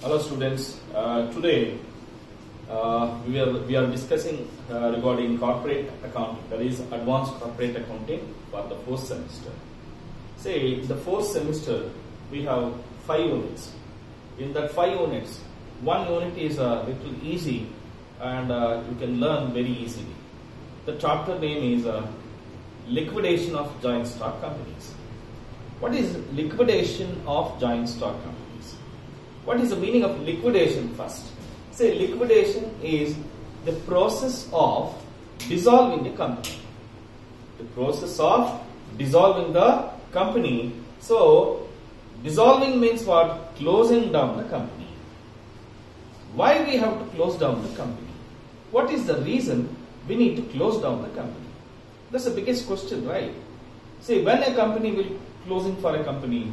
Hello students, uh, today uh, we, are, we are discussing uh, regarding corporate accounting, that is advanced corporate accounting for the fourth semester. Say in the fourth semester we have five units. In that five units, one unit is a little easy and uh, you can learn very easily. The chapter name is uh, liquidation of joint stock companies. What is liquidation of joint stock companies? What is the meaning of liquidation first? Say liquidation is the process of dissolving the company. The process of dissolving the company. So dissolving means what? Closing down the company. Why we have to close down the company? What is the reason we need to close down the company? That's the biggest question, right? See, when a company will closing for a company,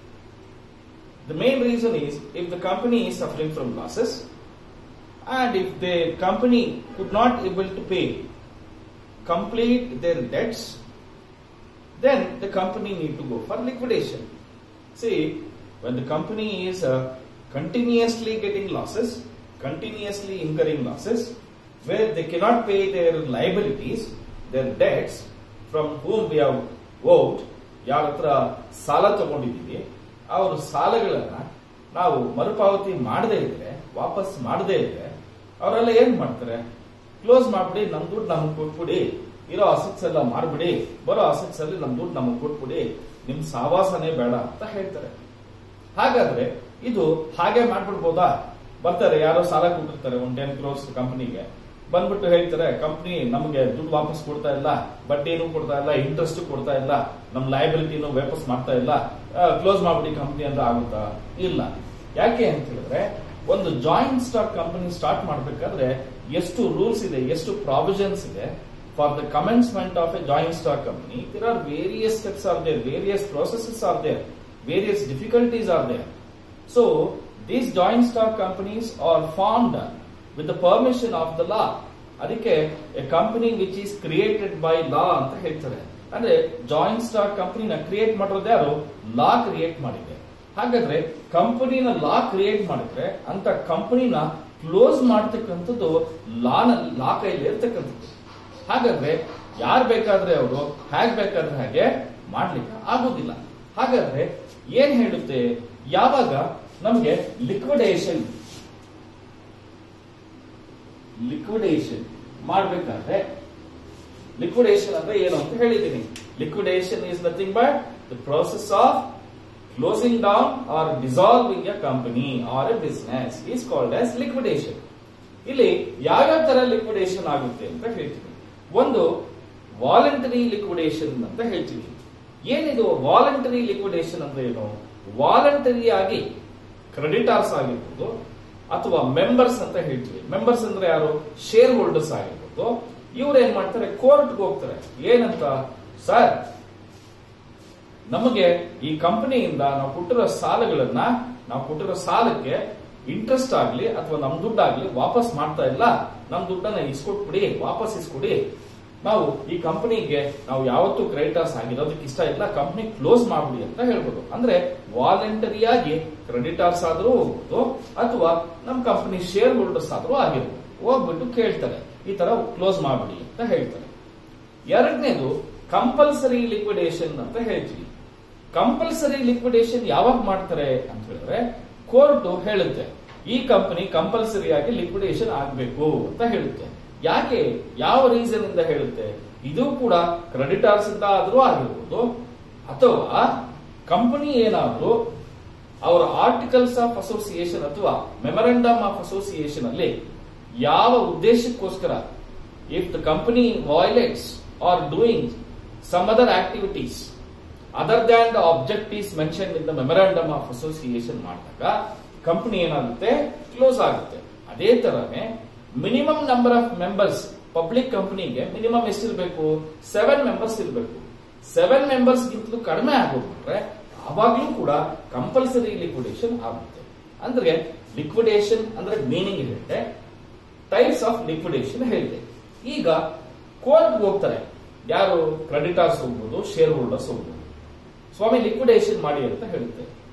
the main reason is if the company is suffering from losses and if the company could not able to pay complete their debts, then the company need to go for liquidation. See, when the company is uh, continuously getting losses, continuously incurring losses, where they cannot pay their liabilities, their debts, from whom we have owed, ಯಾರ ಹತ್ರ ಸಾಲ ತಗೊಂಡಿದ್ದೀವಿ ಅವ್ರ ಸಾಲಗಳನ್ನ ನಾವು ಮರುಪಾವತಿ ಮಾಡದೇ ಇದ್ರೆ ವಾಪಸ್ ಮಾಡದೇ ಇದ್ರೆ ಅವರೆಲ್ಲ ಏನ್ ಮಾಡ್ತಾರೆ ಕ್ಲೋಸ್ ಮಾಡ್ಬಿಡಿ ನಮ್ ದುಡ್ಡು ನಮ್ಗೆ ಕೊಟ್ಬಿಡಿ ಇರೋ ಅಸೆಟ್ಸ್ ಎಲ್ಲ ಮಾರ್ಬಿಡಿ ಬರೋ ಅಸೆಟ್ಸ್ ಅಲ್ಲಿ ನಮ್ ದುಡ್ಡು ನಮಗ್ ಕೊಟ್ಬಿಡಿ ನಿಮ್ ಸಾವಾಸನೆ ಬೇಡ ಅಂತ ಹೇಳ್ತಾರೆ ಹಾಗಾದ್ರೆ ಇದು ಹಾಗೆ ಮಾಡ್ಬಿಡ್ಬೋದಾ ಬರ್ತಾರೆ ಯಾರೋ ಸಾಲ ಕೊಟ್ಟಿರ್ತಾರೆ ಒಂದ್ ಟೆನ್ ಕ್ರೋರ್ಸ್ ಕಂಪನಿಗೆ ಬಂದ್ಬಿಟ್ಟು ಹೇಳ್ತಾರೆ ಕಂಪನಿ ನಮಗೆ ದುಡ್ಡು ವಾಪಸ್ ಕೊಡ್ತಾ ಇಲ್ಲ ಬಡ್ಡಿನೂ ಕೊಡ್ತಾ ಇಲ್ಲ ಇಂಟ್ರೆಸ್ಟ್ ಕೊಡ್ತಾ ಇಲ್ಲ ನಮ್ ಲಯಬಿಲಿಟಿನೂ ವಾಪಸ್ ಮಾಡ್ತಾ ಇಲ್ಲ ಕ್ಲೋಸ್ ಮಾಡ್ಬಿಡಿ ಕಂಪನಿ ಅಂತ ಆಗುತ್ತಾ ಇಲ್ಲ ಯಾಕೆ ಅಂತ ಹೇಳಿದ್ರೆ ಒಂದು ಜಾಯಿಂಟ್ ಸ್ಟಾಕ್ ಕಂಪನಿ ಸ್ಟಾರ್ಟ್ ಮಾಡ್ಬೇಕಾದ್ರೆ ಎಷ್ಟು ರೂಲ್ಸ್ ಇದೆ ಎಷ್ಟು ಪ್ರಾವಿಷನ್ಸ್ ಇದೆ for the commencement of a joint stock company there are various steps are there various processes are there various difficulties are there so these joint stock companies are formed with the permission of the law ಅದಕ್ಕೆ a company which is created by law ಅಂತ ಹೇಳ್ತಾರೆ ಅಂದ್ರೆ joint stock ಕಂಪನಿನ create ಮಾಡಿರೋದು ಯಾರು ಲಾ create ಮಾಡಿದೆ ಹಾಗಾದ್ರೆ ಕಂಪನಿನ ಲಾ ಕ್ರಿಯೇಟ್ ಮಾಡಿದ್ರೆ ಅಂತ ಕಂಪನಿನ ಕ್ಲೋಸ್ ಮಾಡ್ತಕ್ಕಂಥದ್ದು ಲಾನ ಲಾ ಕೈಲಿ ಇರ್ತಕ್ಕಂಥದ್ದು ಹಾಗಾದ್ರೆ ಯಾರು ಬೇಕಾದ್ರೆ ಅವರು ಹೇಗ್ ಬೇಕಾದ್ರೆ ಹಾಗೆ ಮಾಡ್ಲಿಕ್ಕೆ ಆಗೋದಿಲ್ಲ ಹಾಗಾದ್ರೆ ಏನ್ ಹೇಳುತ್ತೆ ಯಾವಾಗ ನಮಗೆ ಲಿಕ್ವಿಡೇಷನ್ ಲಿಕ್ವಿಡೇಷನ್ ಮಾಡಬೇಕಾದ್ರೆ ಲಿಕ್ವಿಡೇಷನ್ ಅಂದ್ರೆ ಏನು ಅಂತ ಹೇಳಿದ್ದೀನಿ liquidation is nothing but the process of closing down or dissolving a company or a business is called as liquidation ಇಲ್ಲಿ ಯಾವ್ಯಾವ ತರ ಲಿಕ್ವಿಡೇಷನ್ ಆಗುತ್ತೆ ಅಂತ ಹೇಳ್ತೀನಿ ಒಂದು ವಾಲಂಟರಿ ಲಿಕ್ವಿಡೇಷನ್ ಅಂತ ಹೇಳ್ತೀವಿ ಏನಿದು ವಾಲಂಟರಿ ಲಿಕ್ವಿಡೇಷನ್ ಅಂದ್ರೆ ಏನು ವಾಲಂಟರಿ ಆಗಿ ಕ್ರೆಡಿಟಾರ್ಸ್ ಆಗಿರ್ಬೋದು ಅಥವಾ ಮೆಂಬರ್ಸ್ ಅಂತ ಹೇಳ್ತೀವಿ ಮೆಂಬರ್ಸ್ ಅಂದ್ರೆ ಯಾರು ಶೇರ್ ಹೋಲ್ಡರ್ಸ್ ಆಗಿರ್ಬೋದು ಇವ್ರು ಏನ್ ಮಾಡ್ತಾರೆ ಕೋರ್ಟ್ಗೆ ಹೋಗ್ತಾರೆ ಏನಂತ ಸರ್ ನಮಗೆ ಈ ಕಂಪನಿಯಿಂದ ನಾವು ಕೊಟ್ಟಿರೋ ಸಾಲಗಳನ್ನ ನಾವು ಕೊಟ್ಟಿರೋ ಸಾಲಕ್ಕೆ ಇಂಟ್ರೆಸ್ಟ್ ಆಗ್ಲಿ ಅಥವಾ ನಮ್ ದುಡ್ಡಾಗ್ಲಿ ವಾಪಸ್ ಮಾಡ್ತಾ ಇಲ್ಲ ನಮ್ ದುಡ್ಡನ್ನ ಇಸ್ಕೊಟ್ಬಿಡಿ ವಾಪಸ್ ಇಸ್ಕೊಡಿ ನಾವು ಈ ಕಂಪನಿಗೆ ನಾವು ಯಾವತ್ತೂ ಕ್ರೆಡಿಟರ್ಸ್ ಆಗಿರೋದಕ್ಕೆ ಇಷ್ಟ ಇಲ್ಲ ಕಂಪನಿ ಕ್ಲೋಸ್ ಮಾಡ್ಬಿಡಿ ಅಂತ ಹೇಳ್ಬೋದು ಅಂದ್ರೆ ವಾಲಂಟರಿಯಾಗಿ ಕ್ರೆಡಿಟರ್ಸ್ ಆದ್ರೂ ಹೋಗ್ಬೋದು ಅಥವಾ ನಮ್ ಕಂಪನಿ ಶೇರ್ ಹೋಲ್ಡರ್ಸ್ ಆದ್ರೂ ಆಗಿರ್ಬೋದು ಹೋಗ್ಬಿಟ್ಟು ಕೇಳ್ತಾರೆ ಈ ತರ ಕ್ಲೋಸ್ ಮಾಡ್ಬಿಡಿ ಅಂತ ಹೇಳ್ತಾರೆ ಎರಡನೇದು ಕಂಪಲ್ಸರಿ ಲಿಕ್ವಿಡೇಷನ್ ಅಂತ ಹೇಳ್ತೀವಿ ಕಂಪಲ್ಸರಿ ಲಿಕ್ವಿಡೇಷನ್ ಯಾವಾಗ ಮಾಡ್ತಾರೆ ಅಂತ ಹೇಳಿದ್ರೆ ಕೋರ್ಟ್ ಹೇಳುತ್ತೆ ಈ ಕಂಪನಿ ಕಂಪಲ್ಸರಿ ಆಗಿ ಲಿಕ್ವಿಡೇಷನ್ ಆಗಬೇಕು ಅಂತ ಹೇಳುತ್ತೆ ಯಾಕೆ ಯಾವ ರೀಸನ್ ಇಂದ ಹೇಳುತ್ತೆ ಇದು ಕೂಡ ಕ್ರೆಡಿಟರ್ಸ್ ಇಂದ ಆದ್ರೂ ಆಗಿರ್ಬೋದು ಅಥವಾ ಕಂಪನಿ ಏನಾದ್ರೂ ಅವರ ಆರ್ಟಿಕಲ್ಸ್ ಆಫ್ ಅಸೋಸಿಯೇಷನ್ ಅಥವಾ ಮೆಮೊರಂಡಮ್ ಆಫ್ ಅಸೋಸಿಯೇಷನ್ ಅಲ್ಲಿ ಯಾವ ಉದ್ದೇಶಕ್ಕೋಸ್ಕರ if the company violates are doing some other activities other than the objectives mention in the memorandum of association ಮಾಡಿದಾಗ ಕಂಪನಿ ಏನಾಗುತ್ತೆ ಕ್ಲೋಸ್ ಆಗುತ್ತೆ ಅದೇ ತರನೇ minimum number of members public ಕಂಪನಿಗೆ ಮಿನಿಮಮ್ ಎಷ್ಟಿರಬೇಕು ಸೆವೆನ್ ಮೆಂಬರ್ಸ್ ಇರಬೇಕು ಸೆವೆನ್ ಮೆಂಬರ್ಸ್ ಗಿಂತಲೂ ಕಡಿಮೆ ಆಗೋಗ್ಬಿಟ್ರೆ ಅವಾಗ್ಲೂ ಕೂಡ ಕಂಪಲ್ಸರಿ ಲಿಕ್ವಿಡೇಷನ್ ಆಗುತ್ತೆ ಅಂದ್ರೆ ಲಿಕ್ವಿಡೇಷನ್ ಅಂದ್ರೆ ಮೀನಿಂಗ್ ಹೇಳಿದೆ ಟೈಪ್ಸ್ ಆಫ್ ಲಿಕ್ವಿಡೇಷನ್ ಹೇಳಿದೆ ಈಗ ಕೋರ್ಟ್ ಹೋಗ್ತಾರೆ ಯಾರು ಕ್ರೆಡಿಟರ್ಸ್ ಹೋಗ್ಬೋದು ಶೇರ್ ಹೋಲ್ಡರ್ಸ್ ಹೋಗ್ಬೋದು ಸ್ವಾಮಿ ಲಿಕ್ವಿಡೇಷನ್ ಮಾಡಿ ಅಂತ ಹೇಳುತ್ತೆ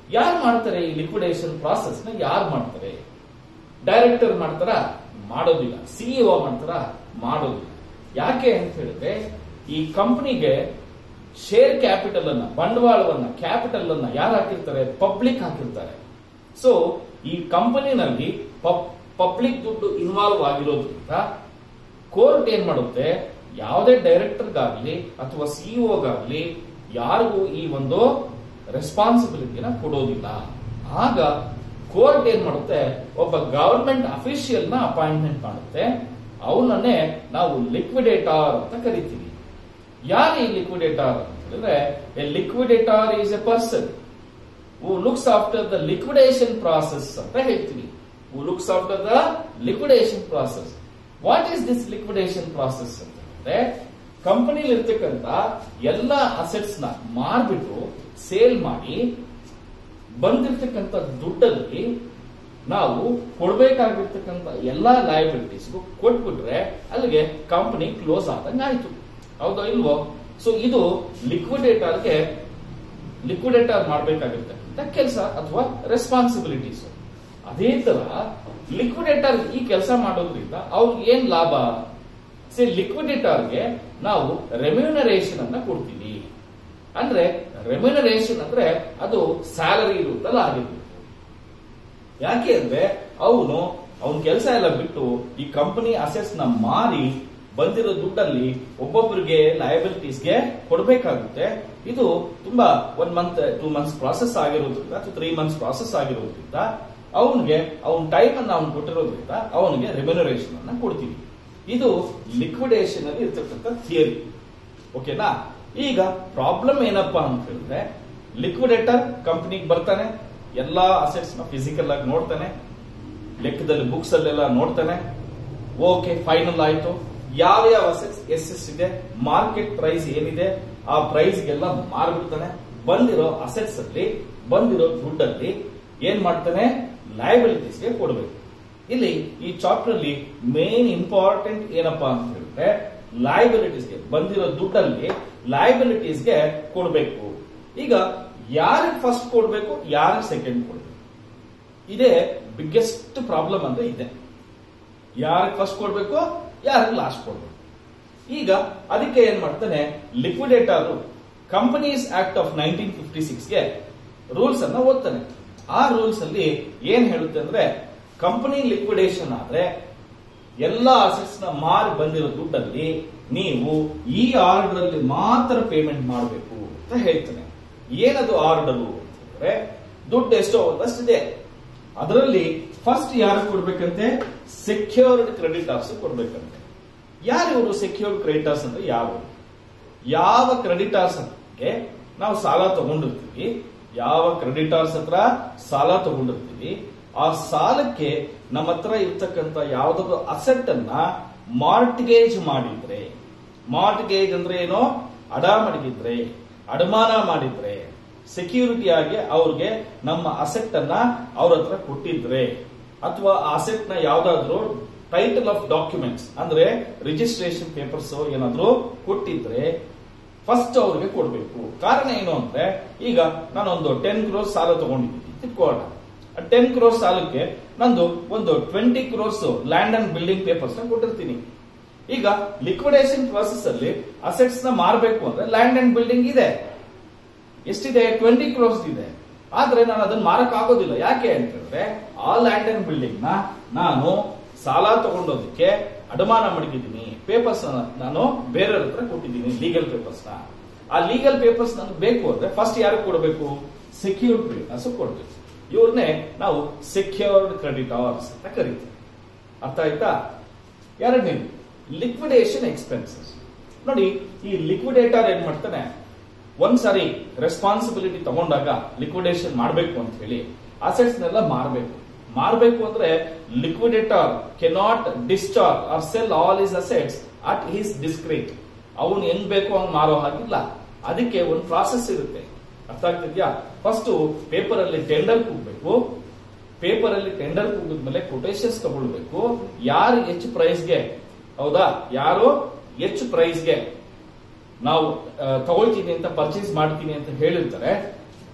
ಯಾರು ಮಾಡ್ತಾರೆ ಈ ಲಿಕ್ವಿಡೇಷನ್ ಪ್ರಾಸೆಸ್ ನ ಯಾರು ಮಾಡ್ತಾರೆ ಡೈರೆಕ್ಟರ್ ಮಾಡ್ತಾರ ಮಾಡೋದಿಲ್ಲ ಸಿಇಒ ಮಾಡ್ತಾರ ಮಾಡೋದಿಲ್ಲ ಯಾಕೆ ಅಂತ ಹೇಳಿದ್ರೆ ಈ ಕಂಪನಿಗೆ ಶೇರ್ ಕ್ಯಾಪಿಟಲ್ ಅನ್ನ ಬಂಡವಾಳವನ್ನ ಕ್ಯಾಪಿಟಲ್ ಅನ್ನ ಯಾರು ಹಾಕಿರ್ತಾರೆ ಪಬ್ಲಿಕ್ ಹಾಕಿರ್ತಾರೆ ಸೊ ಈ ಕಂಪನಿನಲ್ಲಿ ಪಬ್ಲಿಕ್ ದುಡ್ಡು ಇನ್ವಾಲ್ವ್ ಆಗಿರೋದ್ರಿಂದ ಕೋರ್ಟ್ ಏನ್ ಮಾಡುತ್ತೆ ಯಾವುದೇ ಡೈರೆಕ್ಟರ್ಗಾಗ್ಲಿ ಅಥವಾ ಸಿಇಒಗಾಗ್ಲಿ ಯಾರಿಗೂ ಈ ಒಂದು ರೆಸ್ಪಾನ್ಸಿಬಿಲಿಟಿನ ಕೊಡೋದಿಲ್ಲ ಆಗ ಕೋರ್ಟ್ ಏನ್ ಮಾಡುತ್ತೆ ಒಬ್ಬ ಗವರ್ಮೆಂಟ್ ಅಫಿಷಿಯಲ್ ನ ಅಪಾಯಿಂಟ್ಮೆಂಟ್ ಮಾಡುತ್ತೆ ಅವನನ್ನೇ ನಾವು ಲಿಕ್ವಿಡೇಟರ್ ಅಂತ ಕರಿತೀವಿ ಯಾರು ಈ ಲಿಕ್ವಿಡೇಟರ್ ಅಂತ ಹೇಳಿದ್ರೆ a liquidator is a person who looks after the liquidation process ಅಂತ ಹೇಳ್ತೀವಿ who looks after the liquidation process what is this liquidation process ಅಂತ ಹೇಳಿದ್ರೆ ಕಂಪನಿಲಿ ಇರ್ತಕ್ಕಂತ ಎಲ್ಲ ಅಸೆಟ್ಸ್ ನ ಮಾರ್ಬಿಟ್ಟು ಸೇಲ್ ಮಾಡಿ ಬಂದಿರ್ತಕ್ಕಂಥ ದುಡ್ಡಲ್ಲಿ ನಾವು ಕೊಡ್ಬೇಕಾಗಿರ್ತಕ್ಕಂಥ ಎಲ್ಲಾ ಲಯಬಿಲಿಟೀಸ್ಗೂ ಕೊಟ್ಬಿಟ್ರೆ ಅಲ್ಲಿಗೆ ಕಂಪನಿ ಕ್ಲೋಸ್ ಆದಂಗ ಆಯ್ತು ಹೌದಾ ಇಲ್ವೋ ಸೊ ಇದು ಲಿಕ್ವಿಡೇಟರ್ಗೆ ಲಿಕ್ವಿಡೇಟರ್ ಮಾಡಬೇಕಾಗಿರ್ತಕ್ಕಂಥ ಕೆಲಸ ಅಥವಾ ರೆಸ್ಪಾನ್ಸಿಬಿಲಿಟೀಸ್ ಅದೇ ತರ ಲಿಕ್ವಿಡೇಟರ್ ಈ ಕೆಲಸ ಮಾಡೋದ್ರಿಂದ ಅವ್ರಿಗೆ ಏನ್ ಲಾಭ ಸಿ ಲಿಕ್ವಿಡೇಟರ್ಗೆ ನಾವು ರೆಮ್ಯೂನರೇಷನ್ ಅನ್ನ ಕೊಡ್ತೀವಿ ಅಂದ್ರೆ ರೆಮ್ಯುನರೇಷನ್ ಅಂದ್ರೆ ಅದು ಸ್ಯಾಲರಿ ರೂಪದಲ್ಲಿ ಆಗಿರ್ಬೇಕು ಯಾಕೆ ಅಂದ್ರೆ ಅವನು ಅವನ ಕೆಲಸ ಎಲ್ಲ ಬಿಟ್ಟು ಈ ಕಂಪನಿ ಅಸೆಟ್ಸ್ ನ ಮಾರಿ ಬಂದಿರೋ ದುಡ್ಡಲ್ಲಿ ಒಬ್ಬೊಬ್ಬರಿಗೆ ಲಯಬಿಲಿಟೀಸ್ಗೆ ಕೊಡಬೇಕಾಗುತ್ತೆ ಇದು ತುಂಬಾ one month two months process ಆಗಿರೋದ್ರಿಂದ ಅಥವಾ ತ್ರೀ ಮಂತ್ಸ್ ಪ್ರಾಸೆಸ್ ಆಗಿರೋದ್ರಿಂದ ಅವನಿಗೆ ಅವನ ಟೈಮ್ ಅನ್ನ ಅವ್ನು ಕೊಟ್ಟಿರೋದ್ರಿಂದ ಅವನಿಗೆ ರೆಮ್ಯುನರೇಷನ್ ಅನ್ನ ಕೊಡ್ತೀವಿ ಇದು ಲಿಕ್ವಿಡೇಷನ್ ಅಲ್ಲಿ ಇರ್ತಕ್ಕಂಥ ಥಿಯರಿ ಓಕೆನಾ ಈಗ ಪ್ರಾಬ್ಲಮ್ ಏನಪ್ಪಾ ಅಂತ ಹೇಳಿದ್ರೆ ಲಿಕ್ವಿಡೇಟರ್ ಕಂಪನಿಗೆ ಬರ್ತಾನೆ ಎಲ್ಲಾ ಅಸೆಟ್ಸ್ ನ ಫಿಸಿಕಲ್ ಆಗಿ ನೋಡ್ತಾನೆ ಲೆಕ್ಕದಲ್ಲಿ ಬುಕ್ಸ್ ಅಲ್ಲೆಲ್ಲ ನೋಡ್ತಾನೆ ಓಕೆ ಫೈನಲ್ ಆಯ್ತು ಯಾವ ಯಾವ ಅಸೆಟ್ಸ್ ಎಷ್ಟೆಷ್ಟಿದೆ ಮಾರ್ಕೆಟ್ ಪ್ರೈಸ್ ಏನಿದೆ ಆ ಪ್ರೈಸ್ ಗೆಲ್ಲ ಮಾರ್ಬಿಡ್ತಾನೆ ಬಂದಿರೋ ಅಸೆಟ್ಸ್ ಅಲ್ಲಿ ಬಂದಿರೋ ದುಡ್ಡಲ್ಲಿ ಏನ್ ಮಾಡ್ತಾನೆ ಲಯಬಿಲಿಟೀಸ್ಗೆ ಕೊಡಬೇಕು ಇಲ್ಲಿ ಈ ಚಾಪ್ಟರ್ ಅಲ್ಲಿ ಮೇನ್ ಇಂಪಾರ್ಟೆಂಟ್ ಏನಪ್ಪಾ ಅಂತ ಹೇಳಿದ್ರೆ ಲಯಬಿಲಿಟೀಸ್ಗೆ ಬಂದಿರೋ ದುಡ್ಡಲ್ಲಿ ಲಯಬಿಲಿಟೀಸ್ಗೆ ಕೊಡಬೇಕು ಈಗ ಯಾರಿಗೆ ಫಸ್ಟ್ ಕೊಡಬೇಕು ಯಾರಿಗೆ ಸೆಕೆಂಡ್ ಕೊಡಬೇಕು ಇದೇ ಬಿಗ್ಗೆಸ್ಟ್ ಪ್ರಾಬ್ಲಮ್ ಅಂದ್ರೆ ಇದೆ ಯಾರಿಗೆ ಫಸ್ಟ್ ಕೊಡಬೇಕು ಯಾರಿಗೆ ಲಾಸ್ಟ್ ಕೊಡಬೇಕು ಈಗ ಅದಕ್ಕೆ ಏನ್ ಮಾಡ್ತಾನೆ liquidator companies act of nineteen fifty ಸಿಕ್ಸ್ಗೆ ರೂಲ್ಸ್ ಅನ್ನ ಓದ್ತಾನೆ ಆ ರೂಲ್ಸ್ ಅಲ್ಲಿ ಏನ್ ಹೇಳುತ್ತೆ ಅಂದ್ರೆ ಕಂಪನಿ ಲಿಕ್ವಿಡೇಷನ್ ಆದ್ರೆ ಎಲ್ಲಾ ಅಸೆಟ್ಸ್ ನ ಮಾರಿ ಬಂದಿರೋ ದುಡ್ಡಲ್ಲಿ ನೀವು ಈ ಆರ್ಡರ್ ಅಲ್ಲಿ ಮಾತ್ರ ಪೇಮೆಂಟ್ ಮಾಡಬೇಕು ಅಂತ ಹೇಳ್ತಾನೆ ಏನದು ಆರ್ಡರ್ ಅಂತಂದ್ರೆ ದುಡ್ಡು ಎಷ್ಟೋ ಒಂದಷ್ಟಿದೆ ಅದರಲ್ಲಿ ಫಸ್ಟ್ ಯಾರು ಕೊಡ್ಬೇಕಂತೆ ಸೆಕ್ಯೂರ್ಡ್ ಕ್ರೆಡಿಟರ್ಸ್ ಕೊಡ್ಬೇಕಂತೆ ಯಾರು ಇವರು ಸೆಕ್ಯೂರ್ಡ್ ಕ್ರೆಡಿಟರ್ಸ್ ಅಂದ್ರೆ ಯಾರು ಯಾವ ಕ್ರೆಡಿಟರ್ಸ್ ಅಂದ್ರೆ ನಾವು ಸಾಲ ತಗೊಂಡಿರ್ತೀವಿ ಯಾವ ಕ್ರೆಡಿಟರ್ಸ್ ಹತ್ರ ಸಾಲ ತಗೊಂಡಿರ್ತೀವಿ ಆ ಸಾಲಕ್ಕೆ ನಮ್ಮ ಹತ್ರ ಇರ್ತಕ್ಕಂಥ ಯಾವ್ದಾದ್ರು ಅಸೆಟ್ ಅನ್ನ ಮಾರ್ಟ್ಗೇಜ್ ಮಾಡಿದ್ರೆ ಮಾರ್ಟ್ಗೇಜ್ ಅಂದ್ರೆ ಏನೋ ಅಡ ಮಡಗಿದ್ರೆ ಅಡಮಾನ ಮಾಡಿದ್ರೆ ಸೆಕ್ಯೂರಿಟಿ ಆಗಿ ಅವ್ರಿಗೆ ನಮ್ಮ ಅಸೆಟ್ ಅನ್ನ ಅವ್ರ ಹತ್ರ ಕೊಟ್ಟಿದ್ರೆ ಅಥವಾ ಅಸೆಟ್ ನ ಯಾವ್ದಾದ್ರು ಟೈಟಲ್ ಆಫ್ ಡಾಕ್ಯುಮೆಂಟ್ಸ್ ಅಂದ್ರೆ ರಿಜಿಸ್ಟ್ರೇಷನ್ ಪೇಪರ್ಸ್ ಏನಾದ್ರು ಕೊಟ್ಟಿದ್ರೆ ಫಸ್ಟ್ ಅವ್ರಿಗೆ ಕೊಡಬೇಕು ಕಾರಣ ಏನು ಅಂದ್ರೆ ಈಗ ನಾನೊಂದು ಟೆನ್ ಕ್ರೋರ್ಸ್ ಸಾಲ ತಗೊಂಡಿದ್ದೀನಿ ತಿಳ್ಕೊಳ್ಳೋಣ ಟೆನ್ ಕ್ರೋರ್ಸ್ ಸಾಲಕ್ಕೆ ನಂದು ಒಂದು twenty crores land and building papers ನ ಕೊಟ್ಟಿರ್ತೀನಿ ಈಗ ಲಿಕ್ವಿಡೇಷನ್ ಪ್ರಾಸೆಸ್ ಅಲ್ಲಿ ಅಸೆಟ್ಸ್ ನ ಮಾರಬೇಕು ಅಂದ್ರೆ ಲ್ಯಾಂಡ್ ಅಂಡ್ ಬಿಲ್ಡಿಂಗ್ ಇದೆ ಎಷ್ಟಿದೆ ಟ್ವೆಂಟಿ ಕ್ರೋರ್ಸ್ ಇದೆ ಆದ್ರೆ ನಾನು ಅದನ್ನ ಮಾರಕ್ ಆಗೋದಿಲ್ಲ ಯಾಕೆ ಅಂತ ಹೇಳಿದ್ರೆ ಆ ಲ್ಯಾಂಡ್ ಅಂಡ್ ಬಿಲ್ಡಿಂಗ್ ನ ನಾನು ಸಾಲ ತಗೊಂಡೋದಕ್ಕೆ ಅಡಮಾನ ಮಡಗಿದ್ದೀನಿ ಪೇಪರ್ಸ್ ನಾನು ಬೇರೆಯವ್ರ ಹತ್ರ ಕೊಟ್ಟಿದ್ದೀನಿ ಲೀಗಲ್ ಪೇಪರ್ಸ್ ನ ಆ ಲೀಗಲ್ ಪೇಪರ್ಸ್ ನನಗೆ ಬೇಕು ಅಂದ್ರೆ ಫಸ್ಟ್ ಯಾರು ಕೊಡಬೇಕು ಸೆಕ್ಯೂರ್ಡ್ ಕ್ರೆಡಿಟರ್ಸ್ ಕೊಡಬೇಕು ಇವ್ರನ್ನೇ ನಾವು ಸೆಕ್ಯೂರ್ಡ್ ಕ್ರೆಡಿಟರ್ಸ್ ಅಂತ ಕರಿತೀವಿ ಅರ್ಥ ಆಯ್ತಾ ಎರಡನೇ ಲಿಕ್ವಿಡೇಷನ್ ಎಕ್ಸ್ಪೆನ್ಸಸ್ ನೋಡಿ ಈ ಲಿಕ್ವಿಡೇಟರ್ ಏನ್ ಮಾಡ್ತಾನೆ ಒಂದ್ಸರಿ ರೆಸ್ಪಾನ್ಸಿಬಿಲಿಟಿ ತಗೊಂಡಾಗ ಲಿಕ್ವಿಡೇಷನ್ ಮಾಡಬೇಕು ಅಂತ ಹೇಳಿ ಅಸೆಟ್ಸ್ ನೆಲ್ಲ ಮಾರಬೇಕು ಮಾರಬೇಕು ಅಂದ್ರೆ liquidator cannot discharge or sell all his assets at his discrete ಅವನು ಹೆಂಗ್ ಬೇಕು ಹಂಗ್ ಮಾರೋ ಹಾಗಿಲ್ಲ ಅದಕ್ಕೆ ಒಂದು ಪ್ರಾಸೆಸ್ ಇರುತ್ತೆ ಅರ್ಥ ಆಗ್ತಿದ್ಯಾ ಫಸ್ಟ್ ಪೇಪರ್ ಅಲ್ಲಿ ಟೆಂಡರ್ ಕೂಗ್ಬೇಕು ಪೇಪರ್ ಅಲ್ಲಿ ಟೆಂಡರ್ ಕೂಗಿದ್ಮೇಲೆ ಕೊಟೇಶನ್ಸ್ ತಗೊಳ್ಬೇಕು ಯಾರು ಹೆಚ್ಚು ಪ್ರೈಸ್ಗೆ ಹೌದಾ ಯಾರು ಹೆಚ್ಚು ಪ್ರೈಸ್ಗೆ ನಾವು ಆ, ತಗೊಳ್ತೀನಿ ಅಂತ ಪರ್ಚೇಸ್ ಮಾಡ್ತೀನಿ ಅಂತ ಹೇಳಿರ್ತಾರೆ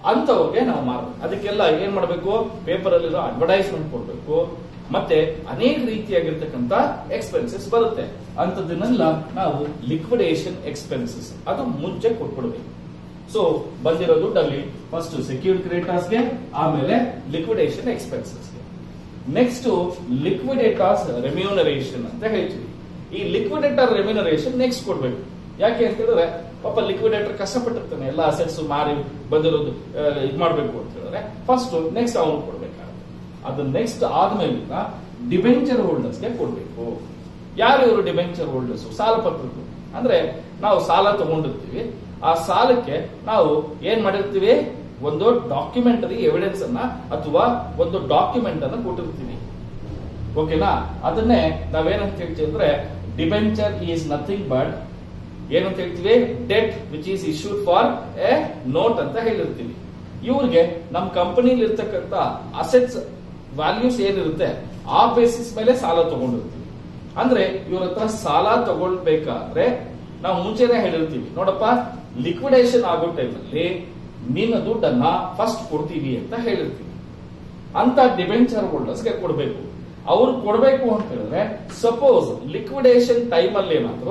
ಅಂತವ್ರಿಗೆ ನಾವು ಮಾರಬೇಕು ಅದಕ್ಕೆಲ್ಲ ಏನ್ ಮಾಡಬೇಕು ಪೇಪರ್ ಅಲ್ಲಿರೋ ಅಡ್ವರ್ಟೈಸ್ಮೆಂಟ್ ಕೊಡ್ಬೇಕು ಮತ್ತೆ ಅನೇಕ ರೀತಿಯಾಗಿರ್ತಕ್ಕಂಥ ಎಕ್ಸ್ಪೆನ್ಸಸ್ ಬರುತ್ತೆ ಅಂತದನ್ನೆಲ್ಲ ನಾವು ಲಿಕ್ವಿಡೇಷನ್ ಎಕ್ಸ್ಪೆನ್ಸಸ್ ಅದು ಮುಂಚೆ ಕೊಟ್ಬಿಡ್ಬೇಕು ಸೊ ಬಂದಿರೋ ದುಡ್ಡಲ್ಲಿ ಫಸ್ಟ್ ಸೆಕ್ಯೂರ್ಡ್ ಕ್ರೆಡಿಟರ್ಸ್ಗೆ ಆಮೇಲೆ ಲಿಕ್ವಿಡೇಷನ್ ಎಕ್ಸ್ಪೆನ್ಸಸ್ಗೆ ನೆಕ್ಸ್ಟ್ ಲಿಕ್ವಿಡೇಟರ್ಸ್ ರೆಮ್ಯೂನರೇಷನ್ ಅಂತ ಹೇಳ್ತೀವಿ ಈ ಲಿಕ್ವಿಡೇಟರ್ ರೆಮ್ಯೂನರೇಷನ್ ನೆಕ್ಸ್ಟ್ ಕೊಡ್ಬೇಕು ಯಾಕೆ ಅಂತ ಹೇಳಿದ್ರೆ ಪಾಪ ಲಿಕ್ವಿಡೇಟರ್ ಕಷ್ಟಪಟ್ಟಿರ್ತಾನೆ ಎಲ್ಲ ಅಸೆಟ್ಸ್ ಮಾರಿ ಬಂದಿರೋದು ಇದು ಮಾಡಬೇಕು ಅಂತ ಹೇಳಿದ್ರೆ ಫಸ್ಟ್ ನೆಕ್ಸ್ಟ್ ಅವನು ಕೊಡ್ಬೇಕಾಗುತ್ತೆ ಅದು ನೆಕ್ಸ್ಟ್ ಆದ್ಮೇಲಿಂದ ಡಿಬೆಂಚರ್ ಹೋಲ್ಡರ್ಸ್ಗೆ ಕೊಡ್ಬೇಕು ಯಾರು ಇವರು ಡಿಬೆಂಚರ್ ಹೋಲ್ಡರ್ಸ್ ಸಾಲ ಪತ್ರಗಳು ಅಂದ್ರೆ ನಾವು ಸಾಲ ತಗೊಂಡಿರ್ತೀವಿ ಆ ಸಾಲಕ್ಕೆ ನಾವು ಏನ್ ಮಾಡಿರ್ತೀವಿ ಒಂದು ಡಾಕ್ಯುಮೆಂಟರಿ ಎವಿಡೆನ್ಸ್ ಅನ್ನ ಅಥವಾ ಒಂದು ಡಾಕ್ಯುಮೆಂಟ್ ಅನ್ನ ಕೊಟ್ಟಿರ್ತೀವಿ ಓಕೆನಾ ಅದನ್ನೇ ನಾವೇನಂತ ಹೇಳ್ತೀವಿ ಅಂದ್ರೆ ಡಿಬೆಂಚರ್ ಈಸ್ ನಥಿಂಗ್ ಬಟ್ ಏನಂತ ಹೇಳ್ತೀವಿ debt which is issued for a note ಅಂತ ಹೇಳಿರ್ತೀವಿ ಇವ್ರಿಗೆ ನಮ್ಮ ಕಂಪನಿಲಿ ಇರ್ತಕ್ಕಂಥ ಅಸೆಟ್ಸ್ ವ್ಯಾಲ್ಯೂಸ್ ಏನಿರುತ್ತೆ ಆ ಬೇಸಿಸ್ ಮೇಲೆ ಸಾಲ ತಗೊಂಡಿರ್ತೀವಿ ಅಂದ್ರೆ ಇವ್ರ ಹತ್ರ ಸಾಲ ತಗೊಳ್ಬೇಕಾದ್ರೆ ನಾವು ಮುಂಚೆನೆ ಹೇಳಿರ್ತೀವಿ ನೋಡಪ್ಪ ಲಿಕ್ವಿಡೇಷನ್ ಆಗೋ ಟೈಮಲ್ಲಿ ನಿನ್ನ ದುಡ್ಡನ್ನ ಫಸ್ಟ್ ಕೊಡ್ತೀವಿ ಅಂತ ಹೇಳಿರ್ತೀವಿ ಅಂತ ಡಿಬೆಂಚರ್ ಹೋಲ್ಡರ್ಸ್ಗೆ ಕೊಡಬೇಕು ಅವ್ರು ಕೊಡಬೇಕು ಅಂತ ಹೇಳಿದ್ರೆ ಸಪೋಸ್ ಲಿಕ್ವಿಡೇಷನ್ ಟೈಮ್ ಅಲ್ಲಿ ಏನಾದ್ರು